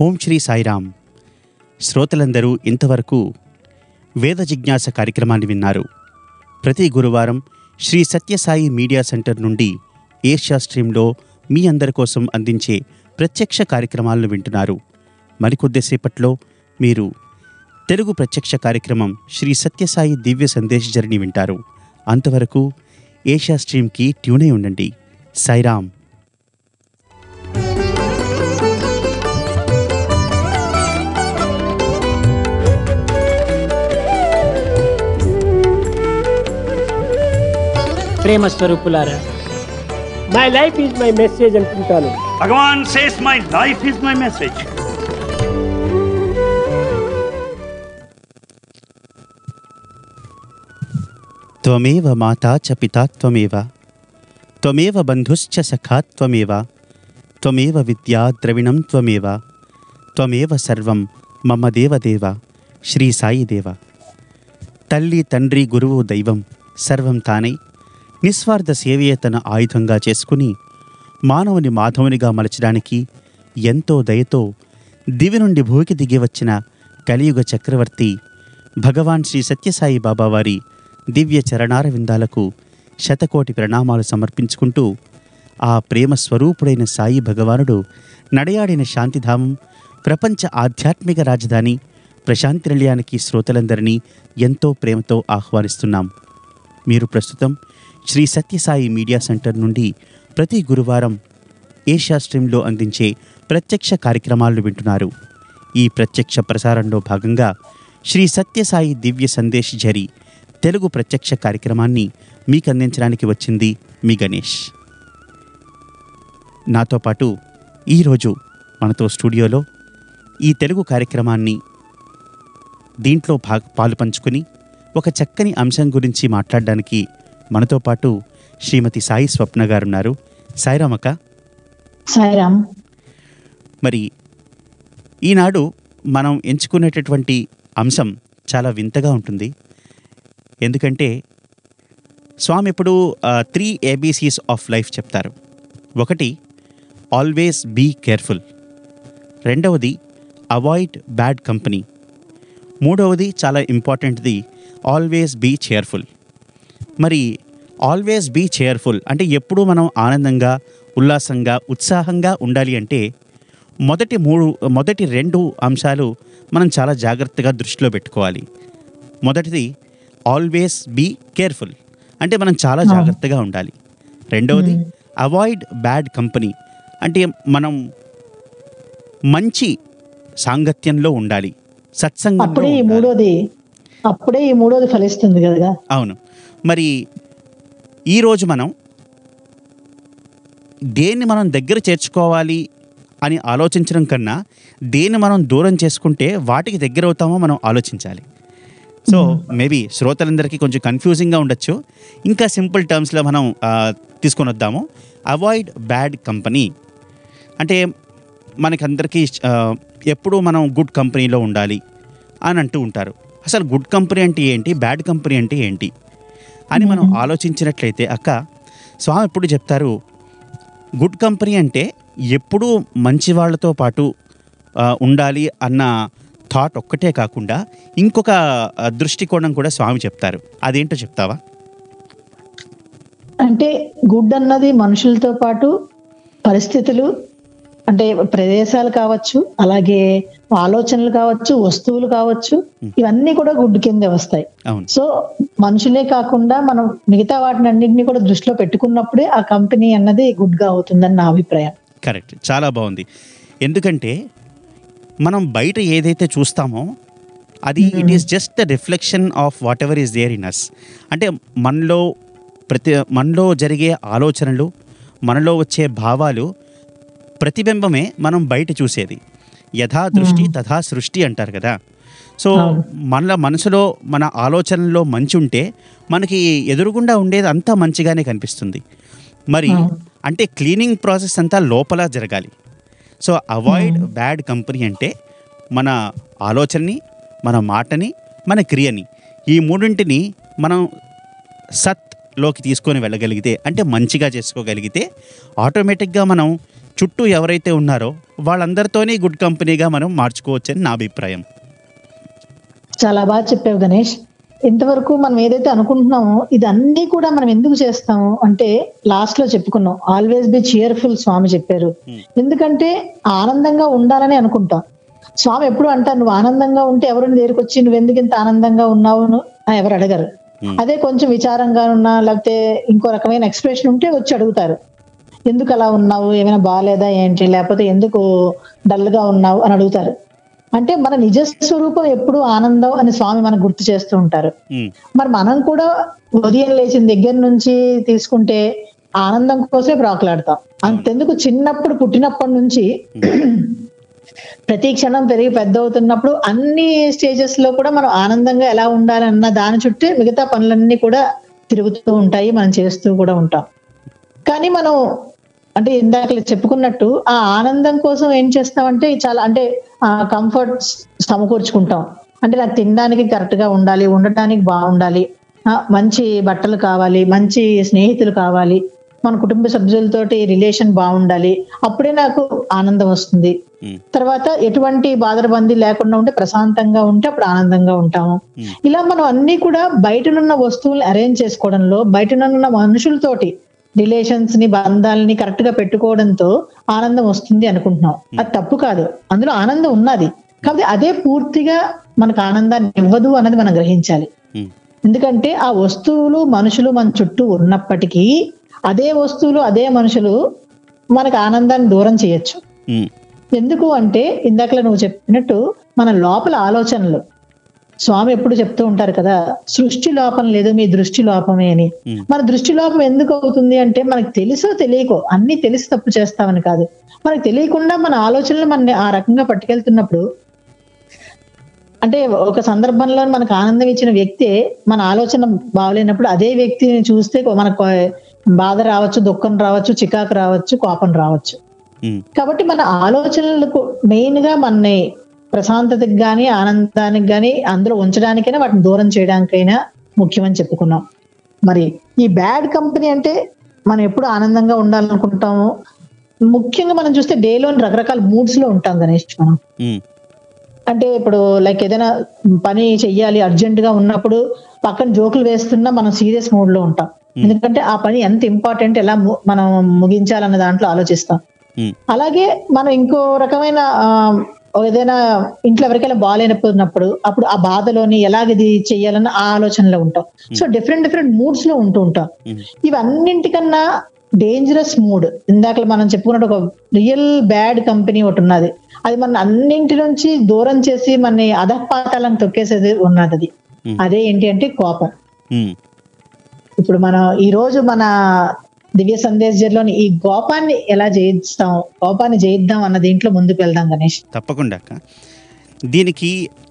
ఓం శ్రీ సాయిరామ్ శ్రోతలందరూ ఇంతవరకు వేద జిజ్ఞాస కార్యక్రమాన్ని విన్నారు ప్రతి గురువారం శ్రీ సత్యసాయి మీడియా సెంటర్ నుండి ఏషియా స్ట్రీమ్లో మీ అందరి కోసం అందించే ప్రత్యక్ష కార్యక్రమాలను వింటున్నారు మరికొద్దిసేపట్లో మీరు తెలుగు ప్రత్యక్ష కార్యక్రమం శ్రీ సత్యసాయి దివ్య సందేశ్ జర్నీ వింటారు అంతవరకు ఏషియా స్ట్రీమ్కి ట్యూనే ఉండండి సాయిరామ్ ప్రేమ స్వరూపులారా my life is my message అంటుంటాను Bhagavan says, My life is my message. త్వమేవ మాతా చ పితా త్వమేవ త్వమేవ బంధుశ్చ సఖా త్వమేవ త్వమేవ విద్యా ద్రవిణం త్వమేవ త్వమేవ సర్వం మమ దేవదేవ శ్రీ సాయి దేవ తల్లి తండ్రి గురువు దైవం సర్వం తానై నిస్వార్థ సేవయే తన ఆయుధంగా చేసుకుని మానవుని మాధవునిగా మలచడానికి ఎంతో దయతో దివి నుండి భూమికి దిగి వచ్చిన కలియుగ చక్రవర్తి భగవాన్ శ్రీ సత్యసాయి బాబా వారి దివ్య చరణార విందాలకు శతకోటి ప్రణామాలు సమర్పించుకుంటూ ఆ ప్రేమ స్వరూపుడైన సాయి భగవానుడు నడయాడిన శాంతిధామం ప్రపంచ ఆధ్యాత్మిక రాజధాని ప్రశాంతి నిలయానికి శ్రోతలందరినీ ఎంతో ప్రేమతో ఆహ్వానిస్తున్నాం మీరు ప్రస్తుతం శ్రీ సత్యసాయి మీడియా సెంటర్ నుండి ప్రతి గురువారం ఏషియా స్ట్రీమ్లో అందించే ప్రత్యక్ష కార్యక్రమాలను వింటున్నారు ఈ ప్రత్యక్ష ప్రసారంలో భాగంగా శ్రీ సత్యసాయి దివ్య సందేశ్ జరి తెలుగు ప్రత్యక్ష కార్యక్రమాన్ని మీకు అందించడానికి వచ్చింది మీ గణేష్ నాతో పాటు ఈరోజు మనతో స్టూడియోలో ఈ తెలుగు కార్యక్రమాన్ని దీంట్లో భాగ పాలు పంచుకుని ఒక చక్కని అంశం గురించి మాట్లాడడానికి మనతో పాటు శ్రీమతి సాయి స్వప్న గారు ఉన్నారు సాయిరామక్క సాయిరామ్ మరి ఈనాడు మనం ఎంచుకునేటటువంటి అంశం చాలా వింతగా ఉంటుంది ఎందుకంటే స్వామి ఎప్పుడు త్రీ ఏబీసీస్ ఆఫ్ లైఫ్ చెప్తారు ఒకటి ఆల్వేస్ బీ కేర్ఫుల్ రెండవది అవాయిడ్ బ్యాడ్ కంపెనీ మూడవది చాలా ఇంపార్టెంట్ది ఆల్వేస్ బీ చేర్ఫుల్ మరి ఆల్వేస్ బీ చేర్ఫుల్ అంటే ఎప్పుడూ మనం ఆనందంగా ఉల్లాసంగా ఉత్సాహంగా ఉండాలి అంటే మొదటి మూడు మొదటి రెండు అంశాలు మనం చాలా జాగ్రత్తగా దృష్టిలో పెట్టుకోవాలి మొదటిది ఆల్వేస్ బీ కేర్ఫుల్ అంటే మనం చాలా జాగ్రత్తగా ఉండాలి రెండవది అవాయిడ్ బ్యాడ్ కంపెనీ అంటే మనం మంచి సాంగత్యంలో ఉండాలి సత్సంగంలో అప్పుడే ఈ ఉండాలి. మూడోది అప్పుడే ఈ మూడోది ఫలిస్తుంది కదా అవును మరి ఈరోజు మనం దేన్ని మనం దగ్గర చేర్చుకోవాలి అని ఆలోచించడం కన్నా దేన్ని మనం దూరం చేసుకుంటే వాటికి దగ్గర అవుతామో మనం ఆలోచించాలి సో మేబీ శ్రోతలందరికీ కొంచెం కన్ఫ్యూజింగ్గా ఉండొచ్చు ఇంకా సింపుల్ టర్మ్స్లో మనం ఆ, తీసుకొని వద్దాము అవాయిడ్ బ్యాడ్ కంపెనీ అంటే మనకందరికీ ఆ, ఎప్పుడూ మనం గుడ్ కంపెనీలో ఉండాలి అని అంటూ ఉంటారు అసలు గుడ్ కంపెనీ అంటే ఏంటి బ్యాడ్ కంపెనీ అంటే ఏంటి అని మనం ఆలోచించినట్లయితే అక్క స్వామి ఎప్పుడు చెప్తారు గుడ్ కంపెనీ అంటే ఎప్పుడూ మంచి వాళ్ళతో పాటు ఆ, ఉండాలి అన్న థాట్ ఒక్కటే కాకుండా ఇంకొక ఆ, దృష్టికోణం కూడా స్వామి చెప్తారు అదేంటో చెప్తావా అంటే గుడ్ అన్నది మనుషులతో పాటు పరిస్థితులు అంటే ప్రదేశాలు కావచ్చు అలాగే ఆలోచనలు కావచ్చు వస్తువులు కావచ్చు ఇవన్నీ కూడా గుడ్ కిందే వస్తాయి అవును సో మనుషులే కాకుండా మనం మిగతా వాటిని అన్నింటినీ కూడా దృష్టిలో పెట్టుకున్నప్పుడే ఆ కంపెనీ అన్నది గుడ్ గా అవుతుందని నా అభిప్రాయం కరెక్ట్ చాలా బాగుంది ఎందుకంటే మనం బయట ఏదైతే చూస్తామో అది it is just the reflection of whatever is there in us అంటే మనలో ప్రతి మనలో జరిగే ఆలోచనలు మనలో వచ్చే భావాలు ప్రతిబింబమే మనం బయట చూసేది యథా దృష్టి తథా సృష్టి అంటారు కదా సో మన మనసులో మన ఆలోచనల్లో మంచి ఉంటే మనకి ఎదురుగుండా ఉండేది అంతా మంచిగానే కనిపిస్తుంది మరి అంటే క్లీనింగ్ ప్రాసెస్ అంతా లోపల జరగాలి సో అవాయిడ్ బ్యాడ్ కంపెనీ అంటే మన ఆలోచనని మన మాటని మన క్రియని ఈ మూడింటిని మనం సత్లోకి తీసుకొని వెళ్ళగలిగితే అంటే మంచిగా చేసుకోగలిగితే ఆటోమేటిక్గా మనం చుట్టూ ఎవరైతే ఉన్నారో వాళ్ళందరితోనే గుడ్ కంపెనీగా మనం మార్చుకోవచ్చని నా అభిప్రాయం చాలా బాగా చెప్పావు గణేష్ ఇంతవరకు మనం ఏదైతే అనుకుంటున్నామో ఇదన్నీ కూడా మనం ఎందుకు చేస్తాము అంటే లాస్ట్ లో చెప్పుకున్నాం ఆల్వేస్ బి చియర్ఫుల్ స్వామి చెప్పారు ఎందుకంటే ఆనందంగా ఉండాలని అనుకుంటాం స్వామి ఎప్పుడు అంటారు నువ్వు ఆనందంగా ఉంటే ఎవరు నీ దగ్గరికి వచ్చి నువ్వు ఎందుకు ఇంత ఆనందంగా ఉన్నావు అని ఎవరు అడగరు Hmm. అదే కొంచెం విచారంగా ఉన్నా లేకపోతే ఇంకో రకమైన ఎక్స్ప్రెషన్ ఉంటే వచ్చి అడుగుతారు ఎందుకు అలా ఉన్నావు ఏమైనా బాగాలేదా ఏంటి లేకపోతే ఎందుకు డల్ గా ఉన్నావు అని అడుగుతారు అంటే మన నిజ స్వరూపం ఎప్పుడు ఆనందం అని స్వామి మనకు గుర్తు చేస్తూ ఉంటారు ఉమ్, మరి మనం కూడా ఉదయం లేచిన దగ్గర నుంచి తీసుకుంటే ఆనందం కోసమే ప్రాకులాడతాం అంతెందుకు చిన్నప్పుడు పుట్టినప్పటి నుంచి ప్రతి క్షణం పెరిగి పెద్ద అవుతున్నప్పుడు అన్ని స్టేజెస్ లో కూడా మనం ఆనందంగా ఎలా ఉండాలన్న దాని చుట్టే మిగతా పనులన్నీ కూడా తిరుగుతూ ఉంటాయి మనం చేస్తూ కూడా ఉంటాం కానీ మనం అంటే ఇందాక చెప్పుకున్నట్టు ఆ ఆనందం కోసం ఏం చేస్తామంటే చాలా అంటే ఆ కంఫర్ట్ సమకూర్చుకుంటాం అంటే నాకు తినడానికి కరెక్ట్ గా ఉండాలి ఉండటానికి బాగుండాలి ఆ, మంచి బట్టలు కావాలి మంచి స్నేహితులు కావాలి మన కుటుంబ సభ్యులతోటి రిలేషన్ బాగుండాలి అప్పుడే నాకు ఆనందం వస్తుంది ఉమ్, తర్వాత ఎటువంటి బాధరబంది లేకుండా ఉంటే ప్రశాంతంగా ఉంటే అప్పుడు ఆనందంగా ఉంటాము Hmm. ఇలా మనం అన్ని కూడా బయటనున్న వస్తువులు అరేంజ్ చేసుకోవడంలో బయటనున్న మనుషులతోటి రిలేషన్స్ ని బంధాలని కరెక్ట్ గా పెట్టుకోవడంతో ఆనందం వస్తుంది అనుకుంటున్నాం అది తప్పు కాదు అందులో ఆనందం ఉన్నది కాబట్టి అదే పూర్తిగా మనకు ఆనందాన్ని ఇవ్వదు అన్నది మనం గ్రహించాలి ఉమ్, ఎందుకంటే ఆ వస్తువులు మనుషులు మన చుట్టూ ఉన్నప్పటికీ అదే వస్తువులు అదే మనుషులు మనకు ఆనందాన్ని దూరం చేయొచ్చు ఉమ్, ఎందుకు అంటే ఇందాకలా నువ్వు చెప్పినట్టు మన లోపల ఆలోచనలు స్వామి ఎప్పుడు చెప్తూ ఉంటారు కదా సృష్టి లోపం లేదు మీ దృష్టి లోపమే అని Hmm. మన దృష్టి లోపం ఎందుకు అవుతుంది అంటే మనకు తెలుసో తెలియకో అన్ని తెలిసి తప్పు చేస్తామని కాదు మనకు తెలియకుండా మన ఆలోచనలు మన ఆ రకంగా పట్టుకెళ్తున్నప్పుడు అంటే ఒక సందర్భంలో మనకు ఆనందం ఇచ్చిన వ్యక్తే మన ఆలోచన బాగలేనప్పుడు అదే వ్యక్తిని చూస్తే మనకు బాధ రావచ్చు దుఃఖం రావచ్చు చికాకు రావచ్చు కోపం రావచ్చు ఉమ్, కాబట్టి మన ఆలోచనలకు మెయిన్ గా మనని ప్రశాంతతకి గాని ఆనందానికి గాని అందులో ఉంచడానికైనా వాటిని దూరం చేయడానికైనా ముఖ్యమని చెప్పుకున్నాం మరి ఈ బ్యాడ్ కంపెనీ అంటే మనం ఎప్పుడు ఆనందంగా ఉండాలనుకుంటాము ముఖ్యంగా మనం చూస్తే డేలోని రకరకాల మూడ్స్ లో ఉంటాం గణేష్ మనం ఉమ్, అంటే ఇప్పుడు లైక్ ఏదైనా పని చెయ్యాలి అర్జెంట్ గా ఉన్నప్పుడు పక్కన జోకులు వేస్తున్నా మనం సీరియస్ మూడ్ లో ఉంటాం ఎందుకంటే ఆ పని ఎంత ఇంపార్టెంట్ ఎలా ము- మనం ముగించాలన్న దాంట్లో ఆలోచిస్తాం ఉమ్, అలాగే మనం ఇంకో రకమైన ఆ, ఏదైనా ఇంట్లో ఎవరికైనా బాగాలేనప్పుడు అప్పుడు ఆ బాధలోని ఎలాగ ఇది చెయ్యాలన్న ఆ ఆలోచనలో ఉంటాం సో డిఫరెంట్ డిఫరెంట్ మూడ్స్ లో ఉంటూ ఉంటాం ఉమ్, ఇవన్నింటికన్నా డేంజరస్ మూడ్ ఇందాక మనం చెప్పుకున్నట్టు ఒక రియల్ బ్యాడ్ కంపెనీ ఒకటి ఉన్నది అది మన అన్నింటి నుంచి దూరం చేసి మన అధపాతాలను తొక్కేసేది ఉన్నది అది Hmm. అదే ఏంటి అంటే కోపం ఉమ్, ఇప్పుడు మనం ఈ రోజు మన దివ్య సందేశంలోని ఈ కోపాన్ని ఎలా జయిస్తాం కోపాన్ని జయిద్దాం అన్న దీంట్లో ముందుకు వెళ్దాం గణేష్ తప్పకుండా అక్క దీనికి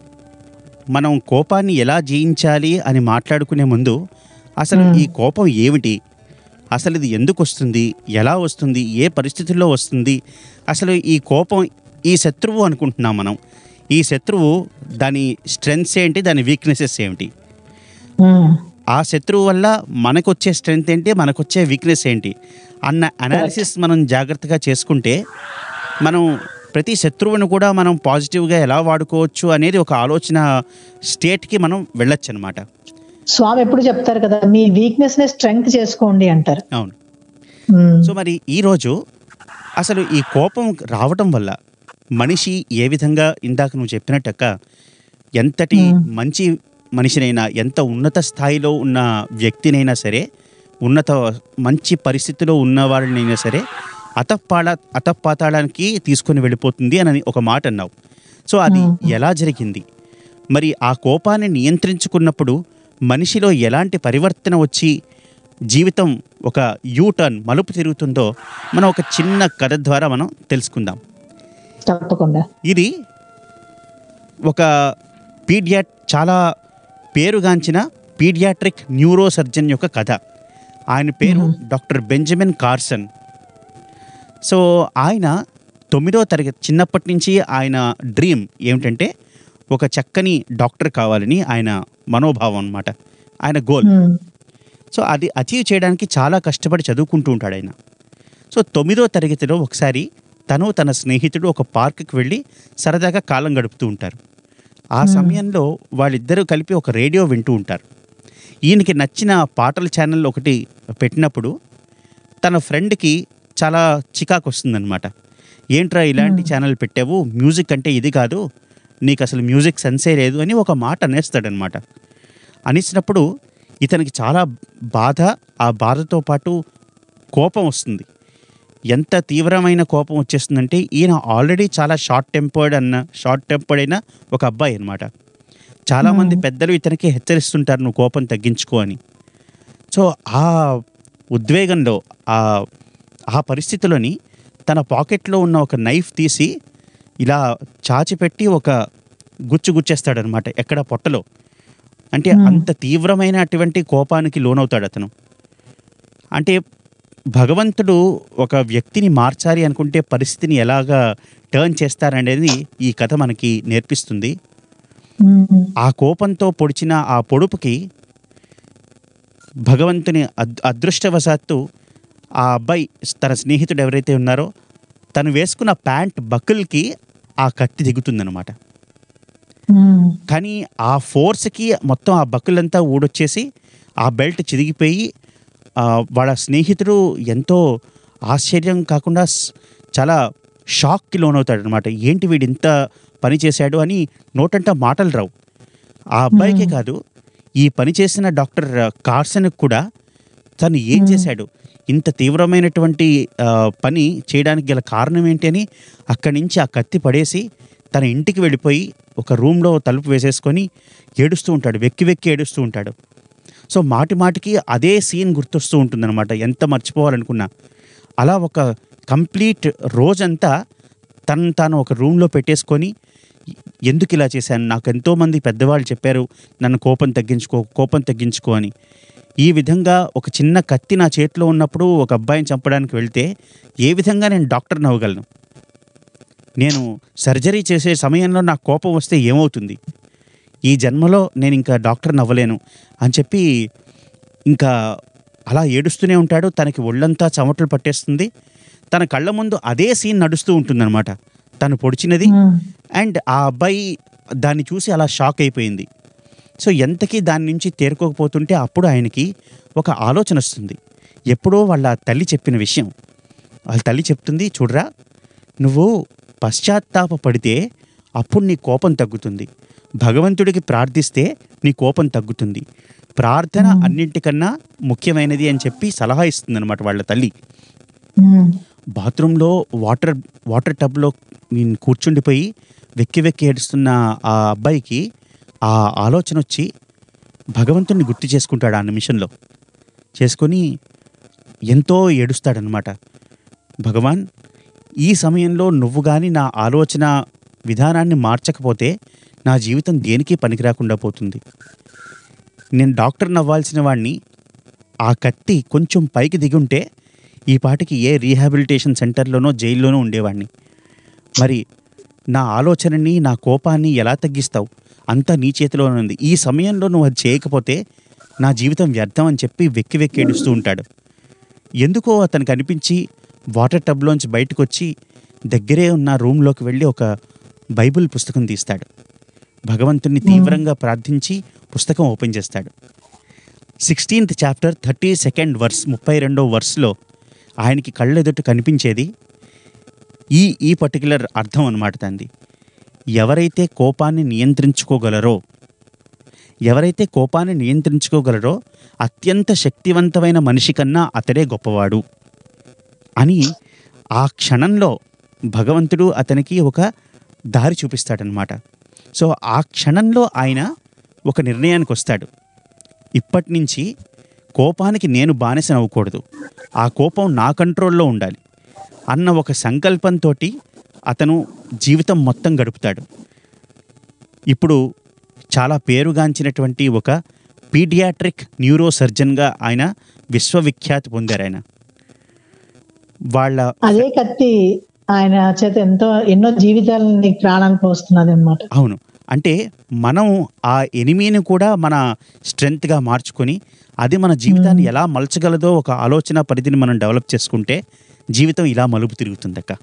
మనం కోపాన్ని ఎలా జయించాలి అని మాట్లాడుకునే ముందు అసలు ఈ కోపం ఏమిటి అసలు ఇది ఎందుకు వస్తుంది ఎలా వస్తుంది ఏ పరిస్థితుల్లో వస్తుంది అసలు ఈ కోపం ఈ శత్రువు అనుకుంటున్నాం మనం ఈ శత్రువు దాని స్ట్రెంగ్స్ ఏంటి దాని వీక్నెసెస్ ఏమిటి ఉమ్, ఆ శత్రువు వల్ల మనకొచ్చే స్ట్రెంగ్త్ ఏంటి మనకొచ్చే వీక్నెస్ ఏంటి అన్న అనాలిసిస్ మనం జాగ్రత్తగా చేసుకుంటే మనం ప్రతి శత్రువును కూడా మనం పాజిటివ్గా ఎలా వాడుకోవచ్చు అనేది ఒక ఆలోచన స్టేట్కి మనం వెళ్ళొచ్చు అనమాట స్వామి ఎప్పుడు చెప్తారు కదా మీ వీక్నెస్ ని స్ట్రెంగ్త్ చేసుకోండి అంటారు అవును ఉమ్, సో మరి ఈరోజు అసలు ఈ కోపం రావటం వల్ల మనిషి ఏ విధంగా ఇందాక నువ్వు చెప్పినట్టక్క ఎంతటి మంచి మనిషినైనా ఎంత ఉన్నత స్థాయిలో ఉన్న వ్యక్తినైనా సరే ఉన్నత మంచి పరిస్థితిలో ఉన్నవాడినైనా సరే అతప్పాడ అతపాతాళానికి తీసుకొని వెళ్ళిపోతుంది అని ఒక మాట అన్నావు సో అది ఎలా జరిగింది మరి ఆ కోపాన్ని నియంత్రించుకున్నప్పుడు మనిషిలో ఎలాంటి పరివర్తన వచ్చి జీవితం ఒక యూ టర్న్ మలుపు తిరుగుతుందో మనం ఒక చిన్న కథ ద్వారా మనం తెలుసుకుందాం తప్పకుండా ఇది ఒక పీడియాట్ చాలా పేరుగాంచిన పీడియాట్రిక్ న్యూరో సర్జన్ యొక్క కథ ఆయన పేరు డాక్టర్ బెంజమిన్ కార్సన్ సో ఆయన తొమ్మిదో తరగతి చిన్నప్పటి నుంచి ఆయన డ్రీమ్ ఏమిటంటే ఒక చక్కని డాక్టర్ కావాలని ఆయన మనోభావం అన్నమాట ఆయన గోల్ ఉమ్, సో అది అచీవ్ చేయడానికి చాలా కష్టపడి చదువుకుంటూ ఉంటాడు ఆయన సో తొమ్మిదో తరగతిలో ఒకసారి తను తన స్నేహితుడు ఒక పార్క్కి వెళ్ళి సరదాగా కాలం గడుపుతూ ఉంటారు ఆ సమయంలో వాళ్ళిద్దరూ కలిపి ఒక రేడియో వింటూ ఉంటారు ఈయనకి నచ్చిన పాటల ఛానల్ ఒకటి పెట్టినప్పుడు తన ఫ్రెండ్కి చాలా చికాకు వస్తుందన్నమాట ఏంట్రా ఇలాంటి ఛానల్ పెట్టావు మ్యూజిక్ అంటే ఇది కాదు నీకు అసలు మ్యూజిక్ సెన్సే లేదు అని ఒక మాట అనేస్తాడనమాట అనేసినప్పుడు ఇతనికి చాలా బాధ ఆ బాధతో పాటు కోపం వస్తుంది ఎంత తీవ్రమైన కోపం వచ్చేస్తుందంటే ఈయన ఆల్రెడీ చాలా షార్ట్ టెంపర్డ్ అన్న షార్ట్ టెంపర్డ్ అయిన ఒక అబ్బాయి అనమాట చాలామంది పెద్దలు ఇతనికి హెచ్చరిస్తుంటారు నువ్వు కోపం తగ్గించుకో అని సో ఆ ఉద్వేగంలో ఆ ఆ పరిస్థితిలోని తన పాకెట్లో ఉన్న ఒక నైఫ్ తీసి ఇలా చాచిపెట్టి ఒక గుచ్చు గుచ్చేస్తాడనమాట ఎక్కడ పొట్టలో అంటే అంత తీవ్రమైన అటువంటి కోపానికి లోనవుతాడు అతను అంటే భగవంతుడు ఒక వ్యక్తిని మార్చాలి అనుకుంటే పరిస్థితిని ఎలాగా టర్న్ చేస్తారనేది ఈ కథ మనకి నేర్పిస్తుంది ఉమ్, ఆ కోపంతో పొడిచిన ఆ పొడుపుకి భగవంతుని అద్ అదృష్టవశాత్తు ఆ అబ్బాయి తన స్నేహితుడు ఎవరైతే ఉన్నారో తను వేసుకున్న ప్యాంట్ బక్కుల్కి ఆ కత్తి దిగుతుందనమాట ఉమ్, కానీ ఆ ఫోర్స్కి మొత్తం ఆ బక్కులంతా ఊడొచ్చేసి ఆ బెల్ట్ చిరిగిపోయి ఆ, వాళ్ళ స్నేహితుడు ఎంతో ఆశ్చర్యం కాకుండా స్- చాలా షాక్కి లోనవుతాడు అనమాట ఏంటి వీడు ఇంత పని చేశాడు అని నోటంట మాటలు రావు ఆ అబ్బాయికే కాదు ఈ పని చేసిన డాక్టర్ కార్సన్కి కూడా తను ఏం చేశాడు ఇంత తీవ్రమైనటువంటి ఆ, పని చేయడానికి గల కారణం ఏంటి అని అక్కడి నుంచి ఆ కత్తి పడేసి తన ఇంటికి వెళ్ళిపోయి ఒక రూమ్లో తలుపు వేసేసుకొని ఏడుస్తూ ఉంటాడు వెక్కి వెక్కి ఏడుస్తూ ఉంటాడు సో మాటి మాటికి అదే సీన్ గుర్తొస్తూ ఉంటుందన్నమాట ఎంత మర్చిపోవాలనుకున్నా అలా ఒక కంప్లీట్ రోజంతా తను తాను ఒక రూమ్లో పెట్టేసుకొని ఎందుకు ఇలా చేశాను నాకు ఎంతోమంది పెద్దవాళ్ళు చెప్పారు నన్ను కోపం తగ్గించుకో కోపం తగ్గించుకో అని ఈ విధంగా ఒక చిన్న కత్తి నా చేతిలో ఉన్నప్పుడు ఒక అబ్బాయిని చంపడానికి వెళ్తే ఏ విధంగా నేను డాక్టర్ని అవ్వగలను నేను సర్జరీ చేసే సమయంలో నాకు కోపం వస్తే ఏమవుతుంది ఈ జన్మలో నేను ఇంకా డాక్టర్ని అవ్వలేను అని చెప్పి ఇంకా అలా ఏడుస్తూనే ఉంటాడు తనకి ఒళ్ళంతా చెమటలు పట్టేస్తుంది తన కళ్ళ ముందు అదే సీన్ నడుస్తూ ఉంటుందన్నమాట తను పొడిచినది ఉమ్, అండ్ ఆ అబ్బాయి దాన్ని చూసి అలా షాక్ అయిపోయింది సో ఎంతకీ దాని నుంచి తేరుకోకపోతుంటే అప్పుడు ఆయనకి ఒక ఆలోచన వస్తుంది ఎప్పుడో వాళ్ళ తల్లి చెప్పిన విషయం వాళ్ళ తల్లి చెప్తుంది చూడరా నువ్వు పశ్చాత్తాప పడితే అప్పుడు నీ కోపం తగ్గుతుంది భగవంతుడికి ప్రార్థిస్తే నీ కోపం తగ్గుతుంది ప్రార్థన అన్నింటికన్నా ముఖ్యమైనది అని చెప్పి సలహా ఇస్తుంది అనమాట వాళ్ళ తల్లి ఉమ్, బాత్రూంలో వాటర్ వాటర్ టబ్లో నేను కూర్చుండిపోయి వెక్కి వెక్కి ఏడుస్తున్న ఆ అబ్బాయికి ఆ ఆలోచన వచ్చి భగవంతుడిని గుర్తు చేసుకుంటాడు ఆ నిమిషంలో చేసుకొని ఎంతో ఏడుస్తాడనమాట భగవాన్ ఈ సమయంలో నువ్వు కానీ నా ఆలోచన విధానాన్ని మార్చకపోతే నా జీవితం దేనికి పనికిరాకుండా పోతుంది నేను డాక్టర్ని అవ్వాల్సిన వాడిని ఆ కత్తి కొంచెం పైకి దిగుంటే ఈ పాటికి ఏ రీహాబిలిటేషన్ సెంటర్లోనో జైల్లోనో ఉండేవాడిని మరి నా ఆలోచనని నా కోపాన్ని ఎలా తగ్గిస్తావు అంతా నీ చేతిలోనే ఉంది ఈ సమయంలో నువ్వు అది చేయకపోతే నా జీవితం వ్యర్థం అని చెప్పి వెక్కి వెక్కి ఏడుస్తూ ఉంటాడు ఎందుకో అతనికి అనిపించి వాటర్ టబ్లోంచి బయటకు వచ్చి దగ్గరే ఉన్న రూమ్లోకి వెళ్ళి ఒక బైబిల్ పుస్తకం తీస్తాడు భగవంతుని తీవ్రంగా ప్రార్థించి పుస్తకం ఓపెన్ చేస్తాడు sixteenth chapter thirty second verse ముప్పై రెండో వర్స్లో ఆయనకి కళ్ళెదుట కనిపించేది ఈ ఈ పర్టికులర్ అర్థం అనమాట తంది ఎవరైతే కోపాన్ని నియంత్రించుకోగలరో ఎవరైతే కోపాన్ని నియంత్రించుకోగలరో అత్యంత శక్తివంతమైన మనిషి కన్నా అతడే గొప్పవాడు అని ఆ క్షణంలో భగవంతుడు అతనికి ఒక దారి చూపిస్తాడనమాట సో ఆ క్షణంలో ఆయన ఒక నిర్ణయానికి వస్తాడు ఇప్పటి నుంచి కోపానికి నేను బానిస అవ్వకూడదు ఆ కోపం నా కంట్రోల్లో ఉండాలి అన్న ఒక సంకల్పంతో అతను జీవితం మొత్తం గడుపుతాడు ఇప్పుడు చాలా పేరుగాంచినటువంటి ఒక పీడియాట్రిక్ న్యూరో సర్జన్గా ఆయన విశ్వవిఖ్యాతి పొందారు ఆయన వాళ్ళ అదే కత్తి ఆయన చేత ఎంతో ఎన్నో జీవితాలని ప్రాణానికి వస్తున్నది అనమాట అవును అంటే మనం ఆ ఎనిమిని కూడా మన స్ట్రెంగ్త్గా మార్చుకొని అది మన జీవితాన్ని ఎలా మలచగలదో ఒక ఆలోచన పరిధిని మనం డెవలప్ చేసుకుంటే జీవితం ఇలా మలుపు తిరుగుతుందక్క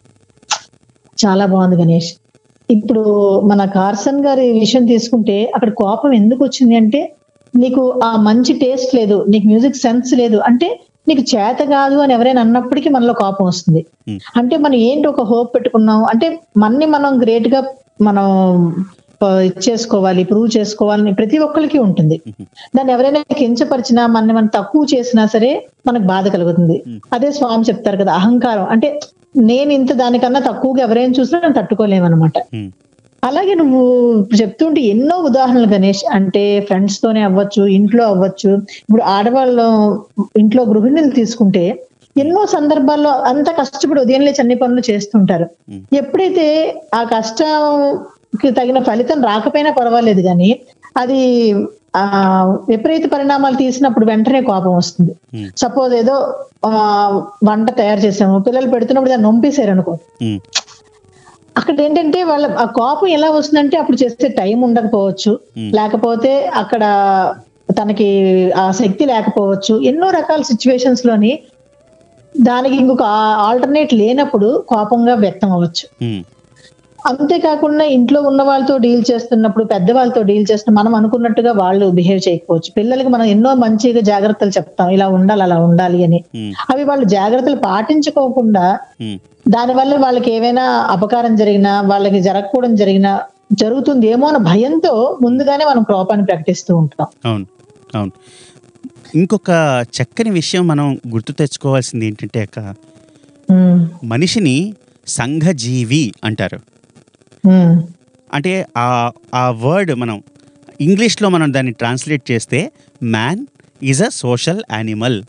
చాలా బాగుంది గణేష్ ఇప్పుడు మన కార్సన్ గారి విషయం తీసుకుంటే అక్కడ కోపం ఎందుకు వచ్చింది అంటే నీకు ఆ మంచి టేస్ట్ లేదు నీకు మ్యూజిక్ సెన్స్ లేదు అంటే నీకు చేత కాదు అని ఎవరైనా అన్నప్పటికీ మనలో కోపం వస్తుంది Hmm. అంటే మనం ఏంటి ఒక హోప్ పెట్టుకున్నాం అంటే మన్ని మనం గ్రేట్ గా మనం ఆ, ఇచ్చేసుకోవాలి ప్రూవ్ చేసుకోవాలని ప్రతి ఒక్కరికి ఉంటుంది దాన్ని ఎవరైనా కించపరిచినా మన మనం తక్కువ చేసినా సరే మనకు బాధ కలుగుతుంది అదే స్వామి చెప్తారు కదా అహంకారం అంటే నేను ఇంత దానికన్నా తక్కువగా ఎవరైనా చూసినా నేను తట్టుకోలేమన్నమాట ఉమ్, అలాగే నువ్వు ఇప్పుడు చెప్తుంటే ఎన్నో ఉదాహరణలు గణేష్ అంటే ఫ్రెండ్స్ తోనే అవ్వచ్చు ఇంట్లో అవ్వచ్చు ఇప్పుడు ఆడవాళ్ళు ఇంట్లో గృహిణులు తీసుకుంటే ఎన్నో సందర్భాల్లో అంత కష్టపడి ఉదయం లేచి అన్ని పనులు చేస్తుంటారు Hmm. ఎప్పుడైతే ఆ కష్టంకి తగిన ఫలితం రాకపోయినా పర్వాలేదు కానీ అది ఆ విపరీత పరిణామాలు తీసినప్పుడు వెంటనే కోపం వస్తుంది Hmm. సపోజ్ ఏదో ఆ, వంట తయారు చేసాము పిల్లలు పెడుతున్నప్పుడు దాన్ని నొంపేశారు అనుకో ఉమ్, అక్కడ ఏంటంటే వాళ్ళ ఆ కోపం ఎలా వస్తుందంటే అప్పుడు చేస్తే టైం ఉండకపోవచ్చు Hmm. లేకపోతే అక్కడ తనకి ఆ శక్తి లేకపోవచ్చు ఎన్నో రకాల సిచ్యువేషన్స్ లోని దానికి ఇంకొక ఆల్టర్నేట్ లేనప్పుడు కోపంగా వ్యక్తం అవ్వచ్చు ఉమ్, అంతేకాకుండా ఇంట్లో ఉన్న వాళ్ళతో డీల్ చేస్తున్నప్పుడు పెద్ద వాళ్ళతో డీల్ చేస్తున్న మనం అనుకున్నట్టుగా వాళ్ళు బిహేవ్ చేయకపోవచ్చు పిల్లలకి మనం ఎన్నో మంచిగా జాగ్రత్తలు చెప్తాం ఇలా ఉండాలి అలా ఉండాలి అని ఉమ్, అవి వాళ్ళు జాగ్రత్తలు పాటించుకోకుండా ఉమ్, దానివల్ల వాళ్ళకి ఏవైనా అపకారం జరిగినా వాళ్ళకి జరగకూడదు జరిగినా జరుగుతుంది ఏమో అన్న భయంతో ముందుగానే మనం కోపాన్ని ప్రకటిస్తూ ఉంటాం అవును అవును ఇంకొక చక్కని విషయం మనం గుర్తు తెచ్చుకోవాల్సింది ఏంటంటే అక్క ఉమ్, మనిషిని సంఘజీవి అంటారు ఉమ్, అంటే ఆ ఆ వర్డ్ మనం ఇంగ్లీష్లో మనం దాన్ని ట్రాన్స్లేట్ చేస్తే man is a social animal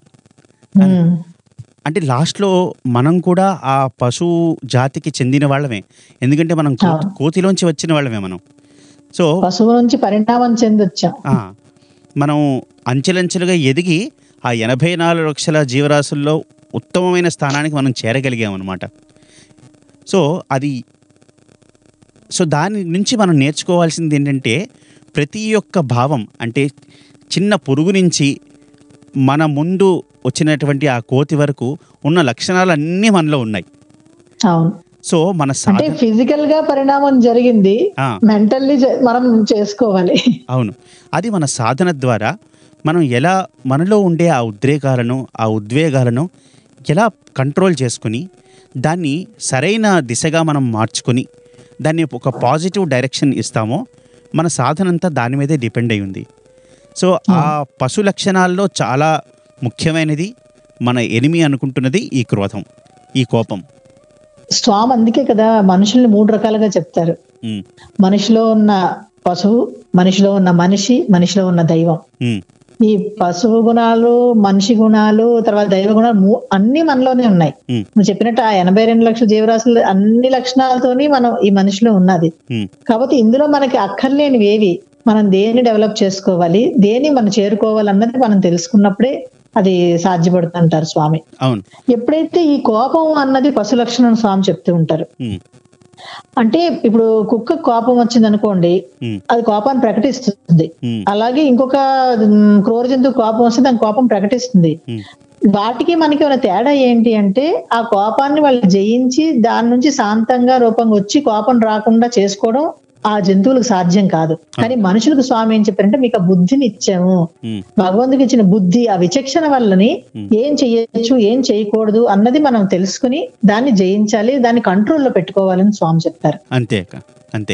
um, అంటే లాస్ట్లో మనం కూడా ఆ పశువు జాతికి చెందిన వాళ్ళమే ఎందుకంటే మనం కో- అవును. కోతిలోంచి వచ్చిన వాళ్ళమే మనం సో పశువు నుంచి పరిణామం చెందొచ్చాం ఆ, మనం అంచెలంచెలుగా ఎదిగి ఆ ఎనభై నాలుగు లక్షల జీవరాశుల్లో ఉత్తమమైన స్థానానికి మనం చేరగలిగామన్నమాట సో అది సో దాని నుంచి మనం నేర్చుకోవాల్సింది ఏంటంటే ప్రతి ఒక్క భావం అంటే చిన్న పురుగు నుంచి మన ముందు వచ్చినటువంటి ఆ కోతి వరకు ఉన్న లక్షణాలు అన్నీ మనలో ఉన్నాయి అవును సో మన అంటే సాధన ఫిజికల్ గా పరిణామం జరిగింది ఆ. మెంటల్లీ మనం చేసుకోవాలి అవును అది మన సాధన ద్వారా మనం ఎలా మనలో ఉండే ఆ ఉద్రేకాలను ఆ ఉద్వేగాలను ఎలా కంట్రోల్ చేసుకుని దాన్ని సరైన దిశగా మనం మార్చుకొని దాన్ని ఒక పాజిటివ్ డైరెక్షన్ ఇస్తామో మన సాధన అంతా దాని మీదే డిపెండ్ అయి ఉంది సో ఆ పశు లక్షణాల్లో చాలా ముఖ్యమైనది మన ఎనిమి అనుకుంటున్నది ఈ క్రోధం ఈ కోపం స్వామి అందుకే కదా మనుషుల్ని మూడు రకాలుగా చెప్తారు ఉమ్, మనిషిలో ఉన్న పశువు మనిషిలో ఉన్న మనిషి మనిషిలో ఉన్న దైవం ఉమ్, ఈ పశువు గుణాలు మనిషి గుణాలు తర్వాత దైవ గుణాలు మూ- అన్ని మనలోనే ఉన్నాయి ఉమ్, నువ్వు చెప్పినట్టు ఆ ఎనభై రెండు లక్షల జీవరాశులు అన్ని లక్షణాలతోని మనం ఈ మనిషిలో ఉన్నది ఉమ్, కాబట్టి ఇందులో మనకి అక్కర్లేనివి ఏవి మనం దేన్ని డెవలప్ చేసుకోవాలి దేన్ని మనం చేరుకోవాలన్నది మనం తెలుసుకున్నప్పుడే అది సాధ్యపడుతుంది అంటారు స్వామి అవును ఎప్పుడైతే ఈ కోపం అన్నది పశు లక్షణం స్వామి చెప్తూ ఉంటారు ఉమ్, అంటే ఇప్పుడు కుక్క కోపం వచ్చింది అనుకోండి ఉమ్, అది కోపాన్ని ప్రకటిస్తుంది ఉమ్, అలాగే ఇంకొక మ్, క్రూర జంతువు కోపం వస్తే దాని కోపం ప్రకటిస్తుంది ఉమ్, వాటికి మనకి ఉన్న తేడా ఏంటి అంటే ఆ కోపాన్ని వాళ్ళు జయించి దాని నుంచి శాంతంగా రూపంగా వచ్చి కోపం రాకుండా చేసుకోవడం ఆ జంతువులకు సాధ్యం కాదు కానీ మనుషులకు స్వామి ఏం చెప్పారంటే మీకు ఆ బుద్ధిని ఇచ్చాము ఉమ్, భగవంతుడికి ఇచ్చిన బుద్ధి ఆ విచక్షణ వల్లని ఏం చెయ్యొచ్చు ఏం చేయకూడదు అన్నది మనం తెలుసుకుని దాన్ని జయించాలి దాన్ని కంట్రోల్లో పెట్టుకోవాలని స్వామి చెప్తారు అంతే అక్క అంతే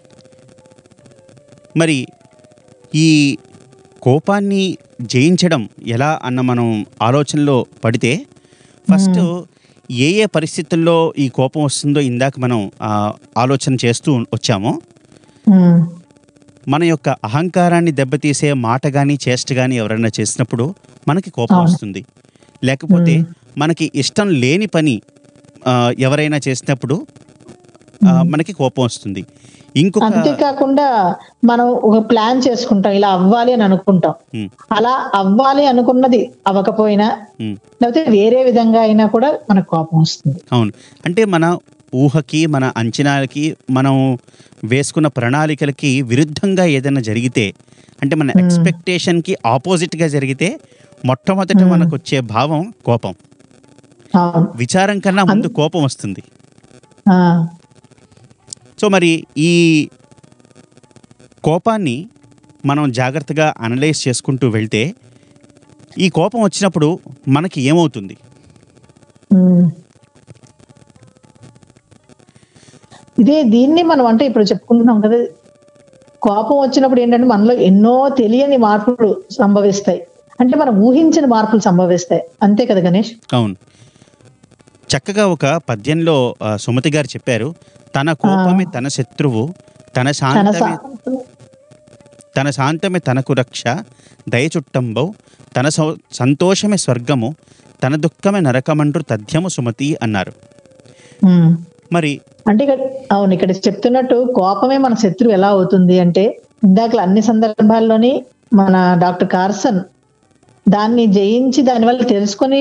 మరి ఈ కోపాన్ని జయించడం ఎలా అన్న మనం ఆలోచనలో పడితే ఫస్ట్ ఏ ఏ పరిస్థితుల్లో ఈ కోపం వస్తుందో ఇందాక మనం ఆ, ఆలోచన చేస్తూ వచ్చామో ఉమ్, మన యొక్క అహంకారాన్ని దెబ్బతీసే మాట కానీ చేష్ట కానీ ఎవరైనా చేసినప్పుడు మనకి కోపం అవును. వస్తుంది లేకపోతే మనకి ఇష్టం లేని పని ఆ, ఎవరైనా చేసినప్పుడు ఆ, మనకి కోపం వస్తుంది ఇంకొక అంతేకాకుండా మనం ఒక ప్లాన్ చేసుకుంటాం ఇలా అవ్వాలి అని అనుకుంటాం ఉమ్, అలా అవ్వాలి అనుకున్నది అవ్వకపోయినా ఉమ్, లేకపోతే వేరే విధంగా అయినా కూడా మనకు కోపం వస్తుంది అవును అంటే మన ఊహకి మన అంచనాలకి మనం వేసుకున్న ప్రణాళికలకి విరుద్ధంగా ఏదైనా జరిగితే అంటే మన ఎక్స్పెక్టేషన్కి ఆపోజిట్గా జరిగితే మొట్టమొదట మనకు వచ్చే భావం కోపం అవును విచారం కన్నా ముందు కోపం వస్తుంది ఆ, సో మరి ఈ కోపాన్ని మనం జాగ్రత్తగా అనలైజ్ చేసుకుంటూ వెళ్తే ఈ కోపం వచ్చినప్పుడు మనకి ఏమవుతుంది ఉమ్. ఇదే దీన్ని మనం అంటే ఇప్పుడు చెప్పుకుంటున్నాం కదా కోపం వచ్చినప్పుడు ఏంటంటే మనలో ఎన్నో తెలియని మార్పులు సంభవిస్తాయి అంటే మనం ఊహించిన మార్పులు సంభవిస్తాయి అంతే కదా గణేష్ అవును చక్కగా ఒక పద్యంలో ఆ, సుమతి గారు చెప్పారు తన కోపమే తన శత్రువు తన తన శాంతమే సా- తన శాంతమే తనకు రక్ష దయచుట్టంబౌ తన సౌ- సంతోషమే స్వర్గము తన దుఃఖమే నరకమండ్రు తథ్యము సుమతి అన్నారు ఉమ్. మరి అంటే ఇక్కడ అవును ఇక్కడ చెప్తున్నట్టు కోపమే మన శత్రువు ఎలా అవుతుంది అంటే ఇందాక అన్ని సందర్భాల్లోని మన డాక్టర్ కార్సన్ దాన్ని జయించి దానివల్ల తెలుసుకొని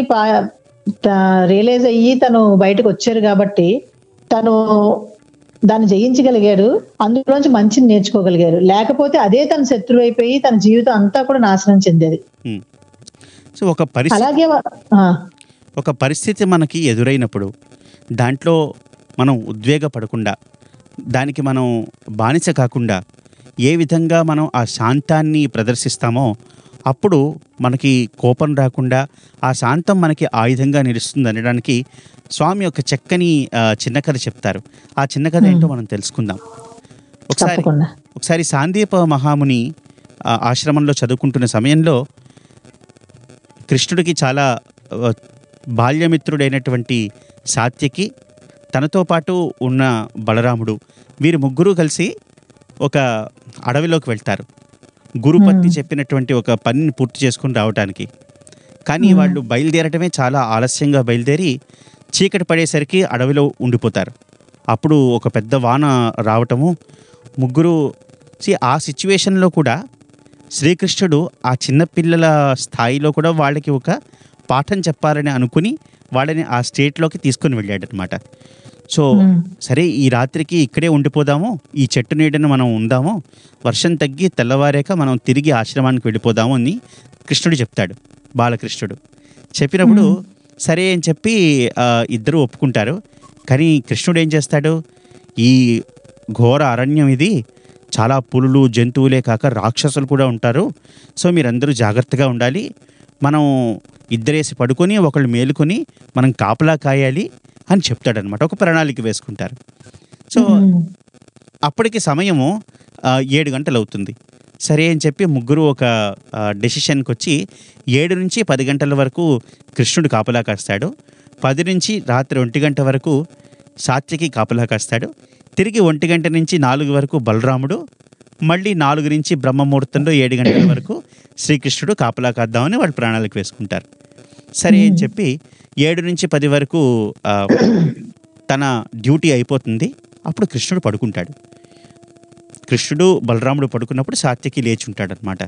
రియలైజ్ అయ్యి తను బయటకు వచ్చారు కాబట్టి తను దాన్ని జయించగలిగారు అందులోంచి మంచిని నేర్చుకోగలిగారు లేకపోతే అదే తన శత్రువు అయిపోయి తన జీవితం అంతా కూడా నాశనం చెందేది ఉమ్, సో ఒక పరిస్థితి అలాగే వ- ఆ, ఒక పరిస్థితి మనకి ఎదురైనప్పుడు దాంట్లో మనం ఉద్వేగపడకుండా దానికి మనం బానిస కాకుండా ఏ విధంగా మనం ఆ శాంతాన్ని ప్రదర్శిస్తామో అప్పుడు మనకి కోపం రాకుండా ఆ శాంతం మనకి ఆయుధంగా నిలుస్తుంది అనడానికి స్వామి ఒక చక్కని ఆ, చిన్న కథ చెప్తారు ఆ చిన్న కథ ఏంటో మనం తెలుసుకుందాం ఒకసారి తప్పకుండా ఒకసారి సాందీప మహాముని ఆ, ఆశ్రమంలో చదువుకుంటున్న సమయంలో కృష్ణుడికి చాలా ఆ, బాల్యమిత్రుడైనటువంటి సాత్యకి తనతో పాటు ఉన్న బలరాముడు వీరు ముగ్గురు కలిసి ఒక అడవిలోకి వెళ్తారు గురుపత్ని చెప్పినటువంటి ఒక పనిని పూర్తి చేసుకుని రావటానికి కానీ వాళ్ళు బయలుదేరటమే చాలా ఆలస్యంగా బయలుదేరి చీకటి పడేసరికి అడవిలో ఉండిపోతారు అప్పుడు ఒక పెద్ద వాన రావటము ముగ్గురు see, ఆ సిచ్యువేషన్లో కూడా శ్రీకృష్ణుడు ఆ చిన్నపిల్లల స్థాయిలో కూడా వాళ్ళకి ఒక పాఠం చెప్పాలని అనుకుని వాళ్ళని ఆ స్టేట్లోకి తీసుకొని వెళ్ళాడనమాట సో ఉమ్. సరే ఈ రాత్రికి ఇక్కడే ఉండిపోదాము ఈ చెట్టు నీడను మనం ఉందాము వర్షం తగ్గి తెల్లవారాక మనం తిరిగి ఆశ్రమానికి వెళ్ళిపోదాము అని కృష్ణుడు చెప్తాడు బాలకృష్ణుడు చెప్పినప్పుడు సరే అని చెప్పి ఆ, ఇద్దరు ఒప్పుకుంటారు కానీ కృష్ణుడు ఏం చేస్తాడు ఈ ఘోర అరణ్యం ఇది చాలా పులులు జంతువులే కాక రాక్షసులు కూడా ఉంటారు సో మీరందరూ జాగ్రత్తగా ఉండాలి మనం ఇద్దరేసి పడుకొని ఒకళ్ళు మేలుకొని మనం కాపలా కాయాలి అని చెప్తాడనమాట ఒక ప్రణాళిక వేసుకుంటారు సో ఉమ్. అప్పటికి సమయము ఆ, ఏడు గంటలు అవుతుంది సరే అని చెప్పి ముగ్గురు ఒక డెసిషన్కి వచ్చి ఏడు నుంచి పది గంటల వరకు కృష్ణుడు కాపలా కాస్తాడు పది నుంచి రాత్రి ఒంటి గంట వరకు సాత్యకి కాపలా కాస్తాడు తిరిగి ఒంటి గంట నుంచి నాలుగు వరకు బలరాముడు మళ్ళీ నాలుగు నుంచి బ్రహ్మముహూర్తంలో ఏడు గంటల వరకు శ్రీకృష్ణుడు కాపలా కాద్దామని వాళ్ళు ప్రణాళిక వేసుకుంటారు సరే అని చెప్పి ఏడు నుంచి పది వరకు ఆ, తన డ్యూటీ అయిపోతుంది అప్పుడు కృష్ణుడు పడుకుంటాడు కృష్ణుడు బలరాముడు పడుకున్నప్పుడు సాత్యకి లేచి ఉంటాడనమాట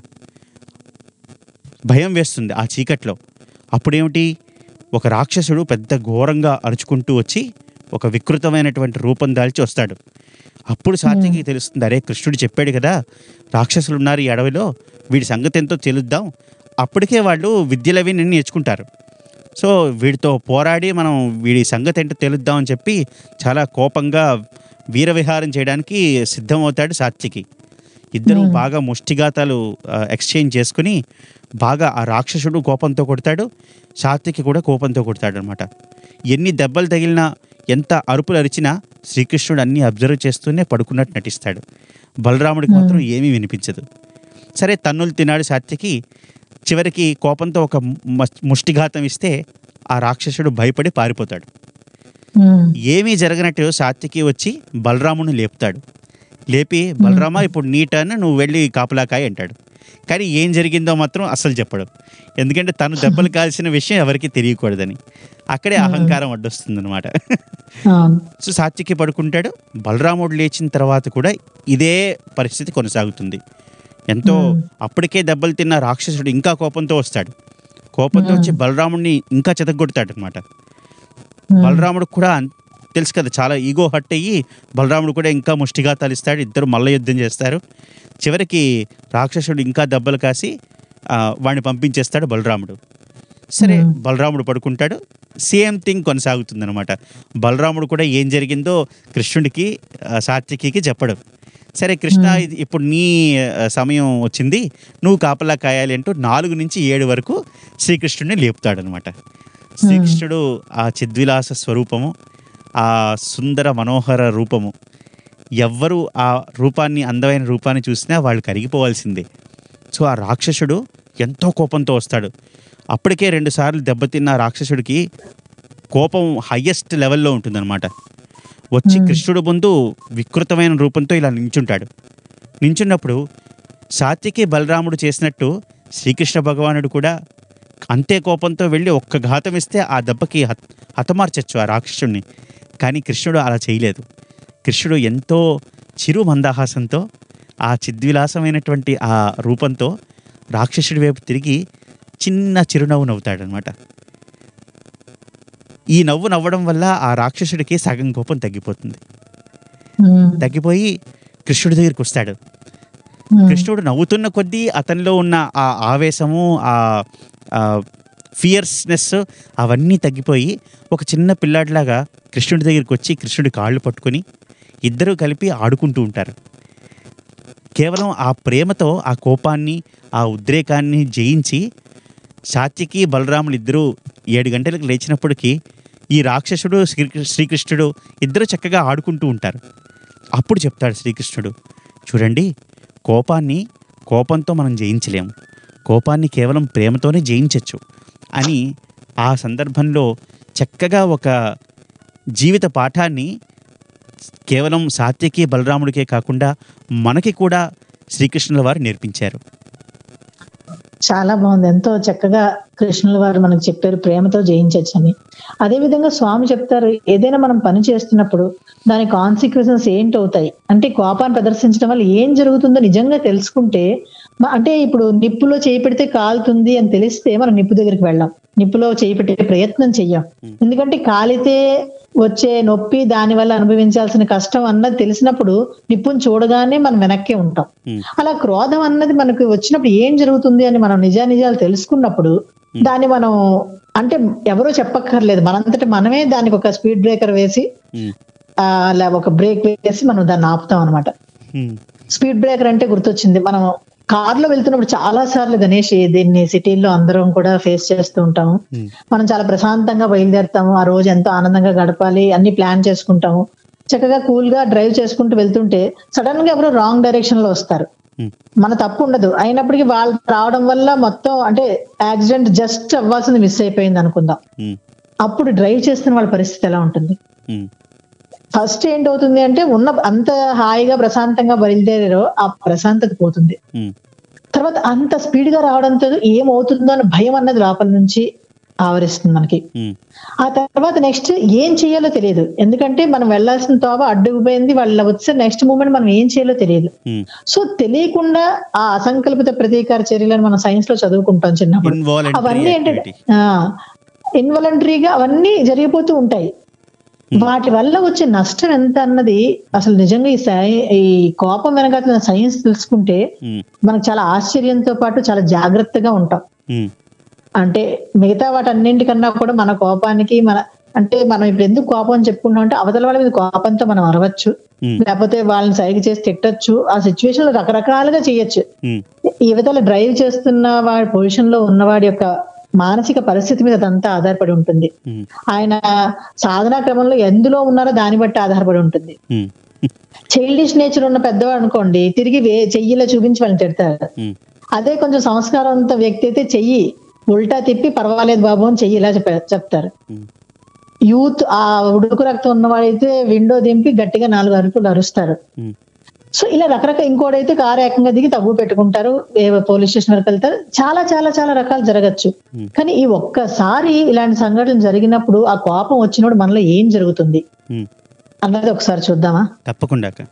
భయం వేస్తుంది ఆ చీకట్లో అప్పుడేమిటి ఒక రాక్షసుడు పెద్ద ఘోరంగా అరుచుకుంటూ వచ్చి ఒక వికృతమైనటువంటి రూపం దాల్చి వస్తాడు అప్పుడు సాత్యకి తెలుస్తుంది అరే కృష్ణుడు చెప్పాడు కదా రాక్షసులు ఉన్నారు ఈ అడవిలో వీడి సంగతి ఎంతో తెలుద్దాం అప్పటికే వాళ్ళు విద్యలవి నిన్ను నేర్చుకుంటారు సో వీడితో పోరాడి మనం వీడి సంగతి ఏంటో తెలుద్దాం అని చెప్పి చాలా కోపంగా వీరవిహారం చేయడానికి సిద్ధమవుతాడు సాత్యకి ఇద్దరు బాగా ముష్టిఘాతాలు ఆ, ఎక్స్చేంజ్ చేసుకుని బాగా ఆ రాక్షసుడు కోపంతో కొడతాడు సాత్యకి కూడా కోపంతో కొడతాడు అనమాట ఎన్ని దెబ్బలు తగిలినా ఎంత అరుపులు అరిచినా శ్రీకృష్ణుడు అన్ని అబ్జర్వ్ చేస్తూనే పడుకున్నట్టు నటిస్తాడు బలరాముడికి మాత్రం ఏమీ వినిపించదు సరే తన్నులు తిన్నాడు సాత్యకి చివరికి కోపంతో ఒక మ- ముష్టిఘాతం ఇస్తే ఆ రాక్షసుడు భయపడి పారిపోతాడు ఉమ్. ఏమీ జరగనట్టు సాత్యకి వచ్చి బలరాముని లేపుతాడు లేపి బలరామ ఇప్పుడు నీ టర్న్ నువ్వు వెళ్ళి కాపలాకాయ అంటాడు కానీ ఏం జరిగిందో మాత్రం అస్సలు చెప్పడు ఎందుకంటే తను దెబ్బలు కాల్సిన విషయం ఎవరికి తెలియకూడదని అక్కడే అహంకారం అడ్డొస్తుంది అనమాట అవును సో సాత్యకి పడుకుంటాడు బలరాముడు లేచిన తర్వాత కూడా ఇదే పరిస్థితి కొనసాగుతుంది ఎంతో అప్పటికే దెబ్బలు తిన్న రాక్షసుడు ఇంకా కోపంతో వస్తాడు కోపంతో వచ్చి బలరాముడిని ఇంకా చెతగొడతాడు అనమాట బలరాముడు కూడా అన్- తెలుసు కదా చాలా ఈగో హట్ అయ్యి బలరాముడు కూడా ఇంకా ముష్టిఘాతాలు ఇస్తాడు ఇద్దరు మల్ల యుద్ధం చేస్తారు చివరికి రాక్షసుడు ఇంకా దెబ్బలు కాసి ఆ, వాడిని పంపించేస్తాడు బలరాముడు సరే బలరాముడు పడుకుంటాడు సేమ్ థింగ్ కొనసాగుతుంది అనమాట బలరాముడు కూడా ఏం జరిగిందో కృష్ణుడికి ఆ, సాత్వికికి చెప్పడం సరే కృష్ణ ఇది ఇప్పుడు నీ ఆ, సమయం వచ్చింది నువ్వు కాపలా కాయాలి అంటూ నాలుగు నుంచి ఏడు వరకు శ్రీకృష్ణుడిని లేపుతాడనమాట శ్రీకృష్ణుడు ఆ చిద్విలాస స్వరూపము ఆ సుందర మనోహర రూపము ఎవ్వరు ఆ రూపాన్ని అందమైన రూపాన్ని చూసినా వాళ్ళు కరిగిపోవాల్సిందే సో ఆ రాక్షసుడు ఎంతో కోపంతో వస్తాడు అప్పటికే రెండుసార్లు దెబ్బతిన్న ఆ రాక్షసుడికి కోపం హయ్యెస్ట్ లెవెల్లో ఉంటుందన్నమాట వచ్చి కృష్ణుడు ముందు వికృతమైన రూపంతో ఇలా నించుంటాడు నించున్నప్పుడు సాత్వికి బలరాముడు చేసినట్టు శ్రీకృష్ణ భగవానుడు కూడా అంతే కోపంతో వెళ్ళి ఒక్క ఘాతం ఇస్తే ఆ దెబ్బకి హత్ హతమార్చచ్చు ఆ రాక్షసుడిని కానీ కృష్ణుడు అలా చేయలేదు కృష్ణుడు ఎంతో చిరు మందహాసంతో ఆ చిద్విలాసమైనటువంటి ఆ రూపంతో రాక్షసుడి వైపు తిరిగి చిన్న చిరునవ్వు నవ్వుతాడనమాట ఈ నవ్వు నవ్వడం వల్ల ఆ రాక్షసుడికి సగం కోపం తగ్గిపోతుంది ఉమ్, తగ్గిపోయి కృష్ణుడి దగ్గరికి వస్తాడు ఉమ్, కృష్ణుడు నవ్వుతున్న కొద్దీ అతనిలో ఉన్న ఆ ఆవేశము ఆ ఫియర్స్నెస్ అవన్నీ తగ్గిపోయి ఒక చిన్న పిల్లాడిలాగా కృష్ణుడి దగ్గరికి వచ్చి కృష్ణుడి కాళ్ళు పట్టుకొని ఇద్దరూ కలిపి ఆడుకుంటూ ఉంటారు కేవలం ఆ ప్రేమతో ఆ కోపాన్ని ఆ ఉద్రేకాన్ని జయించి సాత్యకి బలరాములు ఇద్దరూ ఏడు గంటలకు లేచినప్పటికీ ఈ రాక్షసుడు శ్రీ శ్రీకృష్ణుడు ఇద్దరు చక్కగా ఆడుకుంటూ ఉంటారు అప్పుడు చెప్తాడు శ్రీకృష్ణుడు చూడండి కోపాన్ని కోపంతో మనం జయించలేము కోపాన్ని కేవలం ప్రేమతోనే జయించవచ్చు అని ఆ సందర్భంలో చక్కగా ఒక జీవిత పాఠాన్ని కేవలం సాత్యకి బలరాముడికే కాకుండా మనకి కూడా శ్రీకృష్ణుల వారు నేర్పించారు చాలా బాగుంది ఎంతో చక్కగా కృష్ణుల వారు మనకు చెప్పారు ప్రేమతో జయించచ్చని అదే విధంగా స్వామి చెప్తారు ఏదైనా మనం పని చేస్తున్నప్పుడు దాని కాన్సిక్వెన్సెస్ ఏంటి అవుతాయి అంటే కోపాన్ని ప్రదర్శించడం వల్ల ఏం జరుగుతుందో నిజంగా తెలుసుకుంటే మ- అంటే ఇప్పుడు నిప్పులో చేయి పెడితే కాలుతుంది అని తెలిస్తే మనం నిప్పు దగ్గరికి వెళ్ళాం నిప్పులో చేయి పెట్టే ప్రయత్నం చెయ్యం ఎందుకంటే కాలితే వచ్చే నొప్పి దాని వల్ల అనుభవించాల్సిన కష్టం అన్నది తెలిసినప్పుడు నిప్పుని చూడగానే మనం వెనక్కి ఉంటాం Hmm. అలా క్రోధం అన్నది మనకు వచ్చినప్పుడు ఏం జరుగుతుంది అని మనం నిజానిజాలు తెలుసుకున్నప్పుడు దాన్ని మనం అంటే ఎవరో చెప్పక్కర్లేదు మనంతట మనమే దానికి ఒక స్పీడ్ బ్రేకర్ వేసి ఉమ్, ఆ, అలా ఒక బ్రేక్ వేసి మనం దాన్ని ఆపుతాం అనమాట ఉమ్, స్పీడ్ బ్రేకర్ అంటే గుర్తొచ్చింది మనం కార్ లో వెళ్తున్నప్పుడు చాలా సార్లు గణేష్ దీన్ని సిటీల్లో అందరం కూడా ఫేస్ చేస్తూ ఉంటాము ఉమ్, మనం చాలా ప్రశాంతంగా బయలుదేరుతాము ఆ రోజు ఎంతో ఆనందంగా గడపాలి అన్ని ప్లాన్ చేసుకుంటాము చక్కగా కూల్ గా డ్రైవ్ చేసుకుంటూ వెళ్తుంటే సడన్ గా ఎవరో రాంగ్ డైరెక్షన్ లో వస్తారు ఉమ్, మన తప్పు ఉండదు అయినప్పటికీ వాళ్ళు రావడం వల్ల మొత్తం అంటే యాక్సిడెంట్ జస్ట్ అవ్వాల్సింది మిస్ అయిపోయింది అనుకుందాం ఉమ్, అప్పుడు డ్రైవ్ చేస్తున్న వాళ్ళ పరిస్థితి ఎలా ఉంటుంది ఉమ్, ఫస్ట్ ఏంటవుతుంది అంటే ఉన్న అంత హాయిగా ప్రశాంతంగా బయలుదేరారో ఆ ప్రశాంతత పోతుంది ఉమ్, తర్వాత అంత స్పీడ్ గా రావడంతో ఏమవుతుందో అన్న భయం అన్నది లోపల నుంచి ఆవరిస్తుంది మనకి ఉమ్, ఆ తర్వాత నెక్స్ట్ ఏం చేయాలో తెలియదు ఎందుకంటే మనం వెళ్ళాల్సిన తోవ అడ్డుకుపోయింది వాళ్ళ వచ్చే నెక్స్ట్ మూమెంట్ మనం ఏం చేయాలో తెలియదు ఉమ్. సో తెలియకుండా ఆ అసంకల్పిత ప్రతీకార చర్యలను మనం సైన్స్ లో చదువుకుంటాం చిన్నప్పుడు Involuntary అవన్నీ ఏంటంటే activity. ఇన్వాలంటరీగా అవన్నీ జరిగిపోతూ ఉంటాయి వాటి వల్ల వచ్చే నష్టం ఎంత అన్నది అసలు నిజంగా ఈ సై- ఈ కోపం వెనకాల సైన్స్ తెలుసుకుంటే ఉమ్, మనకు చాలా ఆశ్చర్యంతో పాటు చాలా జాగ్రత్తగా ఉంటాం ఉమ్, అంటే మిగతా వాటన్నింటికన్నా కూడా మన కోపానికి మన అంటే మనం ఇప్పుడు ఎందుకు కోపం అని చెప్పుకుంటాం అంటే అవతల వాళ్ళ మీద కోపంతో మనం అరవచ్చు ఉమ్, లేకపోతే వాళ్ళని సైగ చేసి తిట్టచ్చు ఆ సిచ్యువేషన్ లో రకరకాలుగా చేయొచ్చు ఉమ్, యువతల డ్రైవ్ చేస్తున్న వాడి పొజిషన్ లో ఉన్నవాడి యొక్క మానసిక పరిస్థితి మీద అదంతా ఆధారపడి ఉంటుంది ఉమ్, ఆయన సాధనా క్రమంలో ఎందులో ఉన్నారో దాన్ని బట్టి ఆధారపడి ఉంటుంది ఉమ్, చైల్డిష్ నేచర్ ఉన్న పెద్దవాడు అనుకోండి తిరిగి వే చెయ్యిలో చూపించి వాళ్ళని తిడతారు ఉమ్, అదే కొంచెం సంస్కారవంత వ్యక్తి అయితే చెయ్యి ఉల్టా తిప్పి పర్వాలేదు బాబు అని చెయ్యి ఇలా చెప్ప- చెప్తారు ఉమ్, యూత్ ఆ ఉడుకు రక్తం ఉన్నవాడైతే విండో దింపి గట్టిగా నాలుగు అరుపులు అరుస్తారు ఉమ్, సో ఇలా రకరకాల ఇంకోటైతే కారు ఏకంగా దిగి తగ్గు పెట్టుకుంటారు ఏ పోలీస్ స్టేషన్ వరకు వెళ్తారు చాలా చాలా చాలా రకాలు జరగచ్చు Hmm. కానీ ఈ ఒక్కసారి ఇలాంటి సంఘటన జరిగినప్పుడు ఆ కోపం వచ్చినప్పుడు మనలో ఏం జరుగుతుంది ఉమ్. అన్నది ఒకసారి చూద్దామా తప్పకుండా అక్క.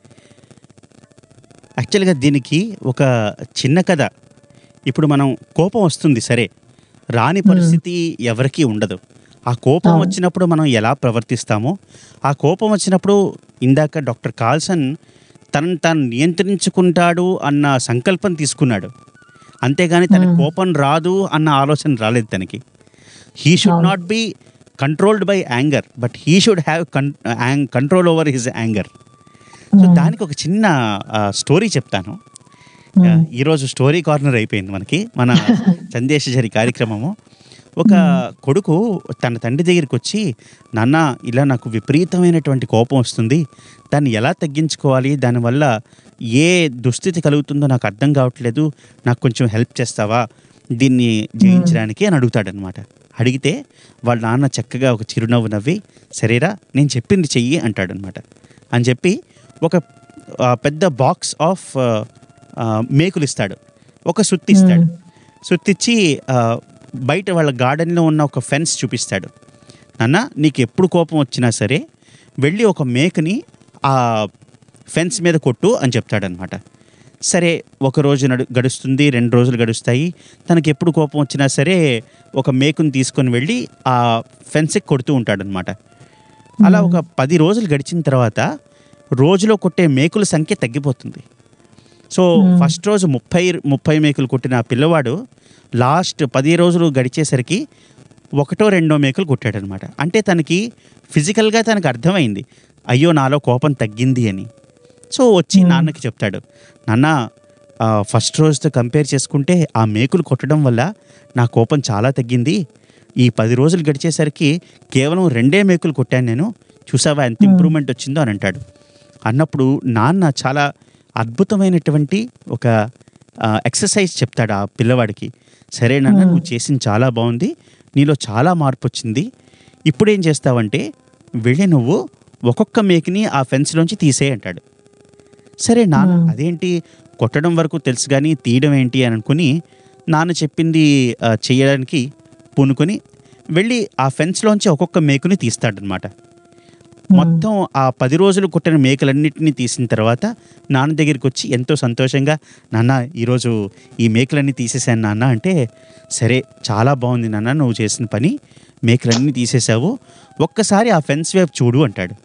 యాక్చువల్గా దీనికి ఒక చిన్న కథ ఇప్పుడు మనం కోపం వస్తుంది సరే రాని పరిస్థితి ఎవరికీ ఉండదు ఆ కోపం అవును. వచ్చినప్పుడు మనం ఎలా ప్రవర్తిస్తామో ఆ కోపం వచ్చినప్పుడు ఇందాక డాక్టర్ కాల్సన్ తనను తాను నియంత్రించుకుంటాడు అన్న సంకల్పం తీసుకున్నాడు అంతేగాని తన Hmm. కోపం రాదు అన్న ఆలోచన రాలేదు తనకి హీ షుడ్ అవును. Not be controlled by anger but he should have control over his anger so దానికి ఒక చిన్న స్టోరీ చెప్తాను ఆ, ఈరోజు స్టోరీ కార్నర్ అయిపోయింది మనకి మన సందేశజరి కార్యక్రమము ఒక కొడుకు తన తండ్రి దగ్గరికి వచ్చి నాన్న ఇలా నాకు విపరీతమైనటువంటి కోపం వస్తుంది దాన్ని ఎలా తగ్గించుకోవాలి దానివల్ల ఏ దుస్థితి కలుగుతుందో నాకు అర్థం కావట్లేదు నాకు కొంచెం హెల్ప్ చేస్తావా దీన్ని జయించడానికి అని అడుగుతాడనమాట అడిగితే వాళ్ళ నాన్న చక్కగా ఒక చిరునవ్వు నవ్వి సరేరా నేను చెప్పింది చెయ్యి అంటాడనమాట అని చెప్పి ఒక ఆ, పెద్ద బాక్స్ ఆఫ్ మేకులు ఇస్తాడు ఒక సుత్తి ఇస్తాడు సుత్తిచ్చి ఆ, బయట వాళ్ళ గార్డెన్లో ఉన్న ఒక ఫెన్స్ చూపిస్తాడు నాన్న నీకు ఎప్పుడు కోపం వచ్చినా సరే వెళ్ళి ఒక మేకని ఆ ఫెన్స్ మీద కొట్టు అని చెప్తాడనమాట సరే ఒక రోజు నడు గడుస్తుంది రెండు రోజులు గడుస్తాయి తనకి ఎప్పుడు కోపం వచ్చినా సరే ఒక మేకుని తీసుకొని వెళ్ళి ఆ ఫెన్స్కి కొడుతూ ఉంటాడనమాట అలా ఒక పది రోజులు గడిచిన తర్వాత రోజులో కొట్టే మేకుల సంఖ్య తగ్గిపోతుంది సో ఫస్ట్ రోజు ముప్పై ముప్పై మేకులు కొట్టిన ఆ పిల్లవాడు లాస్ట్ పది రోజులు గడిచేసరికి ఒకటో రెండో మేకులు కొట్టాడనమాట అంటే తనకి ఫిజికల్గా తనకు అర్థమైంది అయ్యో నాలో కోపం తగ్గింది అని సో వచ్చి నాన్నకి చెప్తాడు నాన్న ఆ, ఫస్ట్ రోజుతో కంపేర్ చేసుకుంటే ఆ మేకులు కొట్టడం వల్ల నా కోపం చాలా తగ్గింది ఈ పది రోజులు గడిచేసరికి కేవలం రెండే మేకులు కొట్టాను నేను చూసావా ఎంత ఇంప్రూవ్మెంట్ వచ్చిందో అని అంటాడు అన్నప్పుడు నాన్న చాలా అద్భుతమైనటువంటి ఒక ఎక్సర్సైజ్ చెప్తాడు ఆ పిల్లవాడికి సరే నాన్న నువ్వు చేసింది చాలా బాగుంది నీలో చాలా మార్పు వచ్చింది ఇప్పుడు ఏం చేస్తావంటే వెళ్ళి నువ్వు ఒక్కొక్క మేకని ఆ ఫెన్స్లోంచి తీసేయి అంటాడు సరే నాన్న అదేంటి కొట్టడం వరకు తెలుసు కానీ తీయడం ఏంటి అని అనుకుని నాన్న చెప్పింది ఆ, చేయడానికి పూనుకొని వెళ్ళి ఆ ఫెన్స్లోంచి ఒక్కొక్క మేకుని తీస్తాడనమాట మొత్తం ఆ పది రోజులు కొట్టిన మేకలన్నింటినీ తీసిన తర్వాత నాన్న దగ్గరికి వచ్చి ఎంతో సంతోషంగా నాన్న ఈరోజు ఈ మేకలన్నీ తీసేసాను నాన్న అంటే సరే చాలా బాగుంది నాన్న నువ్వు చేసిన పని మేకలన్నీ తీసేసావు ఒక్కసారి ఆ ఫెన్స్ వైపు చూడు అంటాడు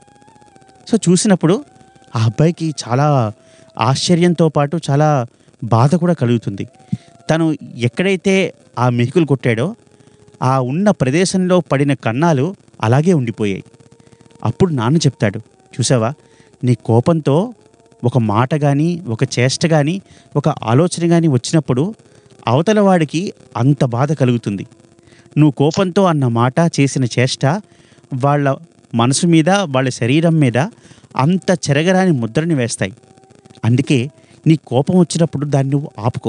సో చూసినప్పుడు ఆ అబ్బాయికి చాలా ఆశ్చర్యంతో పాటు చాలా బాధ కూడా కలుగుతుంది తను ఎక్కడైతే ఆ మేకులు కొట్టాడో ఆ ఉన్న ప్రదేశంలో పడిన కన్నాలు అలాగే ఉండిపోయాయి అప్పుడు నాన్న చెప్తాడు చూసావా నీ కోపంతో ఒక మాట కానీ ఒక చేష్ట కానీ ఒక ఆలోచన కానీ వచ్చినప్పుడు అవతల వాడికి అంత బాధ కలుగుతుంది నువ్వు కోపంతో అన్న మాట చేసిన చేష్ట వాళ్ళ మనసు మీద వాళ్ళ శరీరం మీద అంత చెరగరాని ముద్రని వేస్తాయి అందుకే నీ కోపం వచ్చినప్పుడు దాన్ని నువ్వు ఆపుకో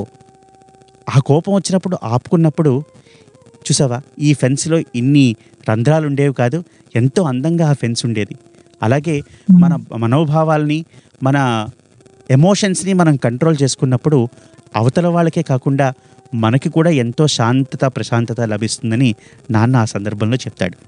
ఆ కోపం వచ్చినప్పుడు ఆపుకున్నప్పుడు చూసావా ఈ ఫెన్స్లో ఇన్ని రంధ్రాలు ఉండేవి కాదు ఎంతో అందంగా ఆ ఫెన్స్ ఉండేది అలాగే మన మనోభావాల్ని మన ఎమోషన్స్ని మనం కంట్రోల్ చేసుకున్నప్పుడు అవతల వాళ్ళకే కాకుండా మనకి కూడా ఎంతో శాంతత ప్రశాంతత లభిస్తుందని నాన్న ఆ సందర్భంలో చెప్తాడు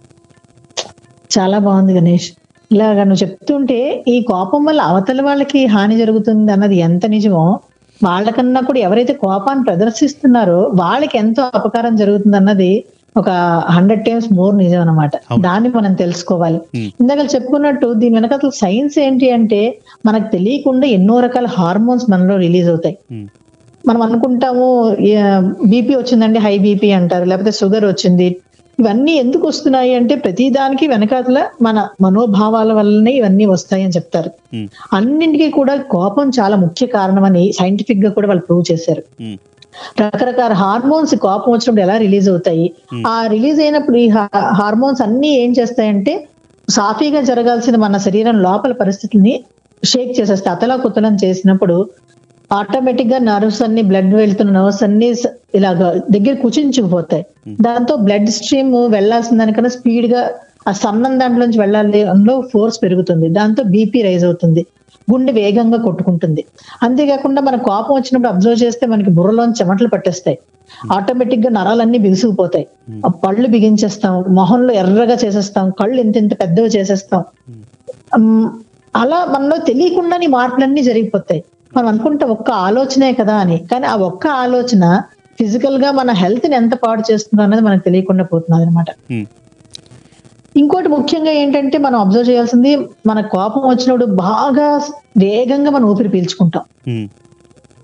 చాలా బాగుంది గణేష్ ఇలాగా నువ్వు చెప్తుంటే ఈ కోపం వల్ల అవతల వాళ్ళకి హాని జరుగుతుంది అన్నది ఎంత నిజమో వాళ్ళకన్నా కూడా ఎవరైతే కోపాన్ని ప్రదర్శిస్తున్నారో వాళ్ళకి ఎంతో అపకారం జరుగుతుంది అన్నది ఒక హండ్రెడ్ టైమ్స్ మోర్ నిజం అనమాట అవును. దాన్ని మనం తెలుసుకోవాలి Hmm. ఇందాక చెప్పుకున్నట్టు దీని వెనకాల సైన్స్ ఏంటి అంటే మనకు తెలియకుండా ఎన్నో రకాల హార్మోన్స్ మనలో రిలీజ్ అవుతాయి ఉమ్, మనం అనుకుంటాము బీపీ వచ్చిందండి హై బీపీ అంటారు లేకపోతే షుగర్ వచ్చింది ఇవన్నీ ఎందుకు వస్తున్నాయి అంటే ప్రతి దానికి వెనకాతల మన మనోభావాల వల్లనే ఇవన్నీ వస్తాయి అని చెప్తారు ఉమ్, అన్నింటికీ కూడా కోపం చాలా ముఖ్య కారణమని సైంటిఫిక్ గా కూడా వాళ్ళు ప్రూవ్ చేశారు ఉమ్, రకరకాల హార్మోన్స్ కోపం వచ్చినప్పుడు ఎలా రిలీజ్ అవుతాయి ఆ రిలీజ్ అయినప్పుడు ఈ హా- హార్మోన్స్ అన్ని ఏం చేస్తాయంటే సాఫీగా జరగాల్సిన మన శరీరం లోపల పరిస్థితిని షేక్ చేసేస్తాయి అతలా కుతలం చేసినప్పుడు ఆటోమేటిక్ గా నర్వ్స్ అన్ని బ్లడ్ వెళ్తున్న నర్వ్స్ అన్ని స- ఇలాగ దగ్గర కుచించుకుపోతాయి దాంతో బ్లడ్ స్ట్రీమ్ వెళ్లాల్సిన దానికన్నా స్పీడ్ గా ఆ సన్నం దాంట్లోంచి వెళ్ళాలి అందులో ఫోర్స్ పెరుగుతుంది దాంతో బీపీ రైజ్ అవుతుంది గుండె వేగంగా కొట్టుకుంటుంది అంతేకాకుండా మన కోపం వచ్చినప్పుడు అబ్జర్వ్ చేస్తే మనకి బుర్రలోంచి చెమటలు పట్టేస్తాయి ఆటోమేటిక్ గా నరాలన్నీ బిగుసుకుపోతాయి ఆ పళ్ళు బిగించేస్తాం మొహంలో ఎర్రగా చేసేస్తాం కళ్ళు ఇంత ఇంత పెద్దవి చేసేస్తాం ఉమ్, అలా మనలో తెలియకుండా నీ మార్పులన్నీ జరిగిపోతాయి మనం అనుకుంటాం ఒక్క ఆలోచనే కదా అని కానీ ఆ ఒక్క ఆలోచన ఫిజికల్ గా మన హెల్త్ ని ఎంత పాడు చేస్తుందో అన్నది మనకు తెలియకుండా పోతున్నది అనమాట ఉమ్, ఇంకోటి ముఖ్యంగా ఏంటంటే మనం అబ్జర్వ్ చేయాల్సింది మన కోపం వచ్చినప్పుడు బాగా వేగంగా మనం ఊపిరి పీల్చుకుంటాం ఉమ్,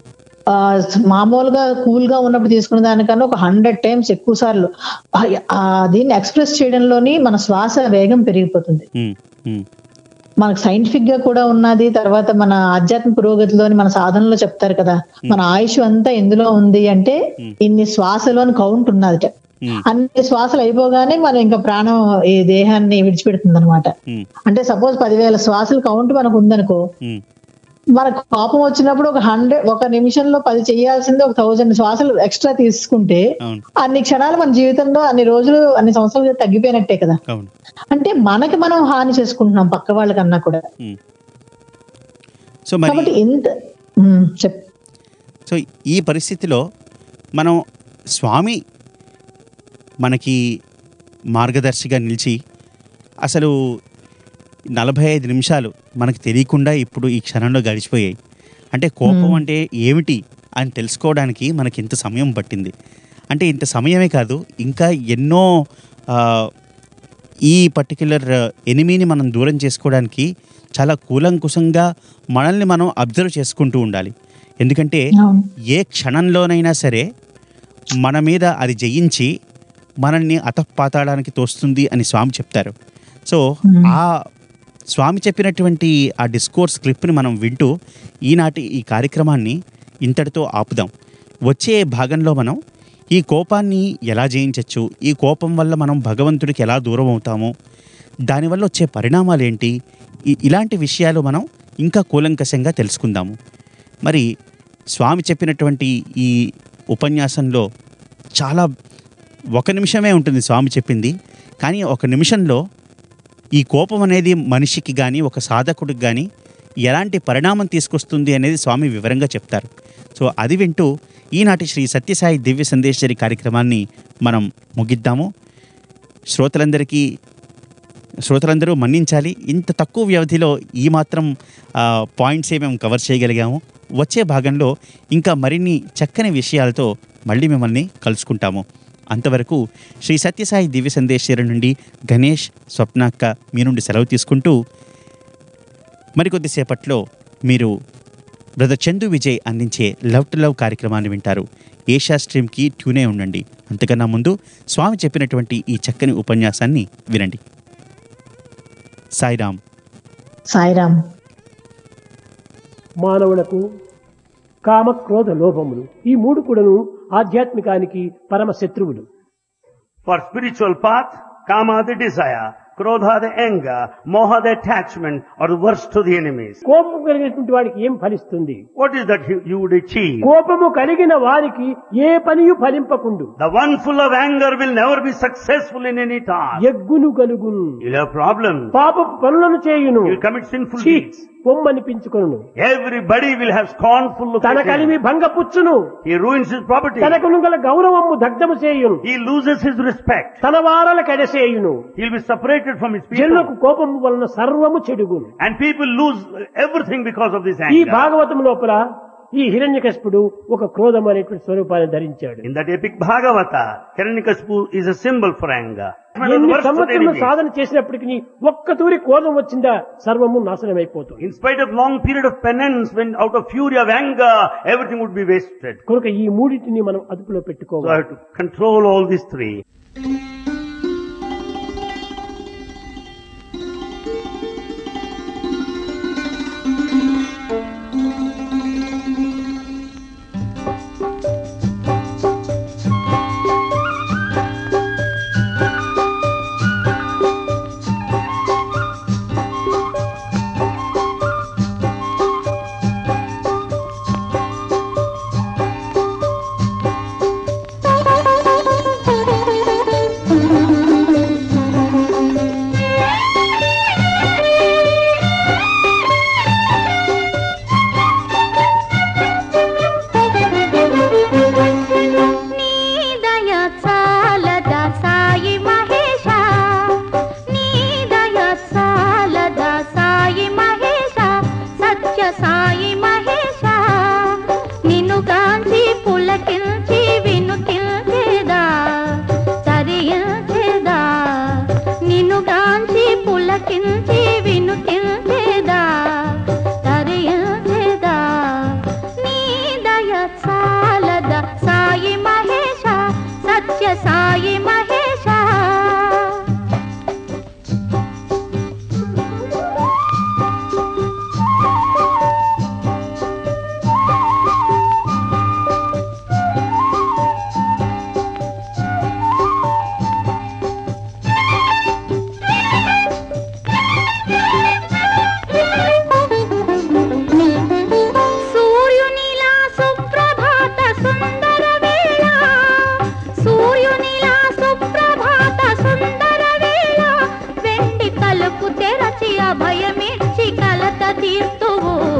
ఆ, మామూలుగా కూల్ గా ఉన్నప్పుడు తీసుకునే దానికన్నా ఒక హండ్రెడ్ టైమ్స్ ఎక్కువ సార్లు ఆ- ఆ దీన్ని ఎక్స్ప్రెస్ చేయడంలోని మన శ్వాస వేగం పెరిగిపోతుంది ఉమ్, ఉమ్, మనకు సైంటిఫిక్ గా కూడా ఉన్నది తర్వాత మన ఆధ్యాత్మిక పురోగతిలోని మన సాధనలో చెప్తారు కదా మన ఆయుష్ అంతా ఎందులో ఉంది అంటే ఇన్ని శ్వాసలోని కౌంట్ ఉన్నది ఉమ్, అన్ని శ్వాసలు అయిపోగానే మనం ఇంకా ప్రాణం ఈ దేహాన్ని విడిచిపెడుతుంది అనమాట ఉమ్, అంటే సపోజ్ పదివేల శ్వాసలు కౌంట్ మనకు ఉందనుకో ఉమ్, మనకు కోపం వచ్చినప్పుడు ఒక హండ్రెడ్ ఒక నిమిషంలో పది చేయాల్సింది ఒక థౌజండ్ శ్వాసలు ఎక్స్ట్రా తీసుకుంటే అవును అన్ని క్షణాలు మన జీవితంలో అన్ని రోజులు అన్ని సంవత్సరాలు తగ్గిపోయినట్టే కదా అవును అంటే మనకి మనం హాని చేసుకుంటున్నాం పక్క వాళ్ళకన్నా కూడా ఉమ్. సో మరి కాబట్టి ఇంత ఉమ్, చెప్ సో ఈ పరిస్థితిలో మనం స్వామి మనకి మార్గదర్శిగా నిలిచి అసలు నలభై ఐదు నిమిషాలు మనకు తెలియకుండా ఇప్పుడు ఈ క్షణంలో గడిచిపోయాయి అంటే కోపం అంటే ఏమిటి అని తెలుసుకోవడానికి మనకి ఇంత సమయం పట్టింది అంటే ఇంత సమయమే కాదు ఇంకా ఎన్నో ఆ, ఈ పర్టిక్యులర్ ఎనిమిని మనం దూరం చేసుకోవడానికి చాలా కూలంకుశంగా మనల్ని మనం అబ్జర్వ్ చేసుకుంటూ ఉండాలి ఎందుకంటే అవును ఏ క్షణంలోనైనా సరే మన మీద అది జయించి మనల్ని అతపాతాడానికి తోస్తుంది అని స్వామి చెప్తారు సో ఆ స్వామి చెప్పినటువంటి ఆ డిస్కోర్స్ క్లిప్ని మనం వింటూ ఈనాటి ఈ కార్యక్రమాన్ని ఇంతటితో ఆపుదాం వచ్చే భాగంలో మనం ఈ కోపాన్ని ఎలా జయించవచ్చు ఈ కోపం వల్ల మనం భగవంతుడికి ఎలా దూరం అవుతాము దానివల్ల వచ్చే పరిణామాలు ఏంటి ఈ- ఇలాంటి విషయాలు మనం ఇంకా కూలంకషంగా తెలుసుకుందాము మరి స్వామి చెప్పినటువంటి ఈ ఉపన్యాసంలో చాలా ఒక నిమిషమే ఉంటుంది స్వామి చెప్పింది కానీ ఒక నిమిషంలో ఈ కోపం అనేది మనిషికి కానీ ఒక సాధకుడికి కానీ ఎలాంటి పరిణామం తీసుకొస్తుంది అనేది స్వామి వివరంగా చెప్తారు సో అది వింటూ ఈనాటి శ్రీ సత్యసాయి దివ్య సందేశ్వరి కార్యక్రమాన్ని మనం ముగిద్దాము శ్రోతలందరికీ శ్రోతలందరూ మన్నించాలి ఇంత తక్కువ వ్యవధిలో ఈ మాత్రం ఆ, పాయింట్సే మేము కవర్ చేయగలిగాము వచ్చే భాగంలో ఇంకా మరిన్ని చక్కని విషయాలతో మళ్ళీ మిమ్మల్ని కలుసుకుంటాము అంతవరకు శ్రీ సత్యసాయి దివ్య సందేశ్వరి నుండి గణేష్ స్వప్నాక్క మీ నుండి సెలవు తీసుకుంటూ మరికొద్దిసేపట్లో మీరు బ్రదర్ చందు విజయ్ అందించే లవ్ టు లవ్ కార్యక్రమాన్ని వింటారు ఏషియా స్ట్రీమ్కి ట్యూనే ఉండండి అంతకన్నా ముందు స్వామి చెప్పినటువంటి ఈ చక్కని ఉపన్యాసాన్ని వినండి సాయిరామ్ సాయిరామ్ మానవులకు కామ క్రోధ లోభములు ఈ మూడు కూడాను ఆధ్యాత్మికానికి పరమ శత్రువులు For spiritual path, kama the desire, krodha the anger, moha the attachment, are the worst to the enemies. కోపం కలిగినటువంటి వాడికి ఏం ఫలిస్తుంది What is that you, you would achieve? కోపము కలిగిన వారికి ఏ పనియు ఫలింపకుండు The one full of anger will never be successful in any task. ఎగ్గును కలుగును You'll have problems. పాపపు పనులను చేయును You'll commit sinful ఛీ, deeds. పొమ్మనిపించుకొను Everybody will have scornful look తన at కలిమి him. భంగపుచ్చును He ruins his property. తనకు గల గౌరవము దగ్ధము చేయును He loses his respect. తన వారల కడసేయును He'll be separated from his జనులకు people. కోపము వలన సర్వము చెడుగును And people lose everything because of this ఈ anger. భాగవతం లోపల ఈ హిరణ్యకశిపుడు ఒక క్రోధం అనేటువంటి స్వరూపాన్ని ధరించాడు In that epic Bhagavata, Hiranyakasipu is a symbol for anger. One of the ఎన్ని worst of the సంవత్సరములు enemies. సాధన చేసినప్పటికీ ఒక్క తూరి క్రోధం వచ్చిందా సర్వము నాశనమైపోతుంది In spite of long period of penance, when out of fury of anger, everything would be wasted. కనుక ఈ మూడింటిని మనం అదుపులో So I పెట్టుకోవాలి have to control all these three. నీ దయ చాలదా సాయి మహేశ నీ దయ చాలదా సాయి మహేశ సత్య సాయి మహేశ నిన్ను గాంచి పులకించి వినుకించేదా తరించేదా నిన్ను గాంచి పులకించి వినుకించేదా తరించేదా నీ దయ ఓ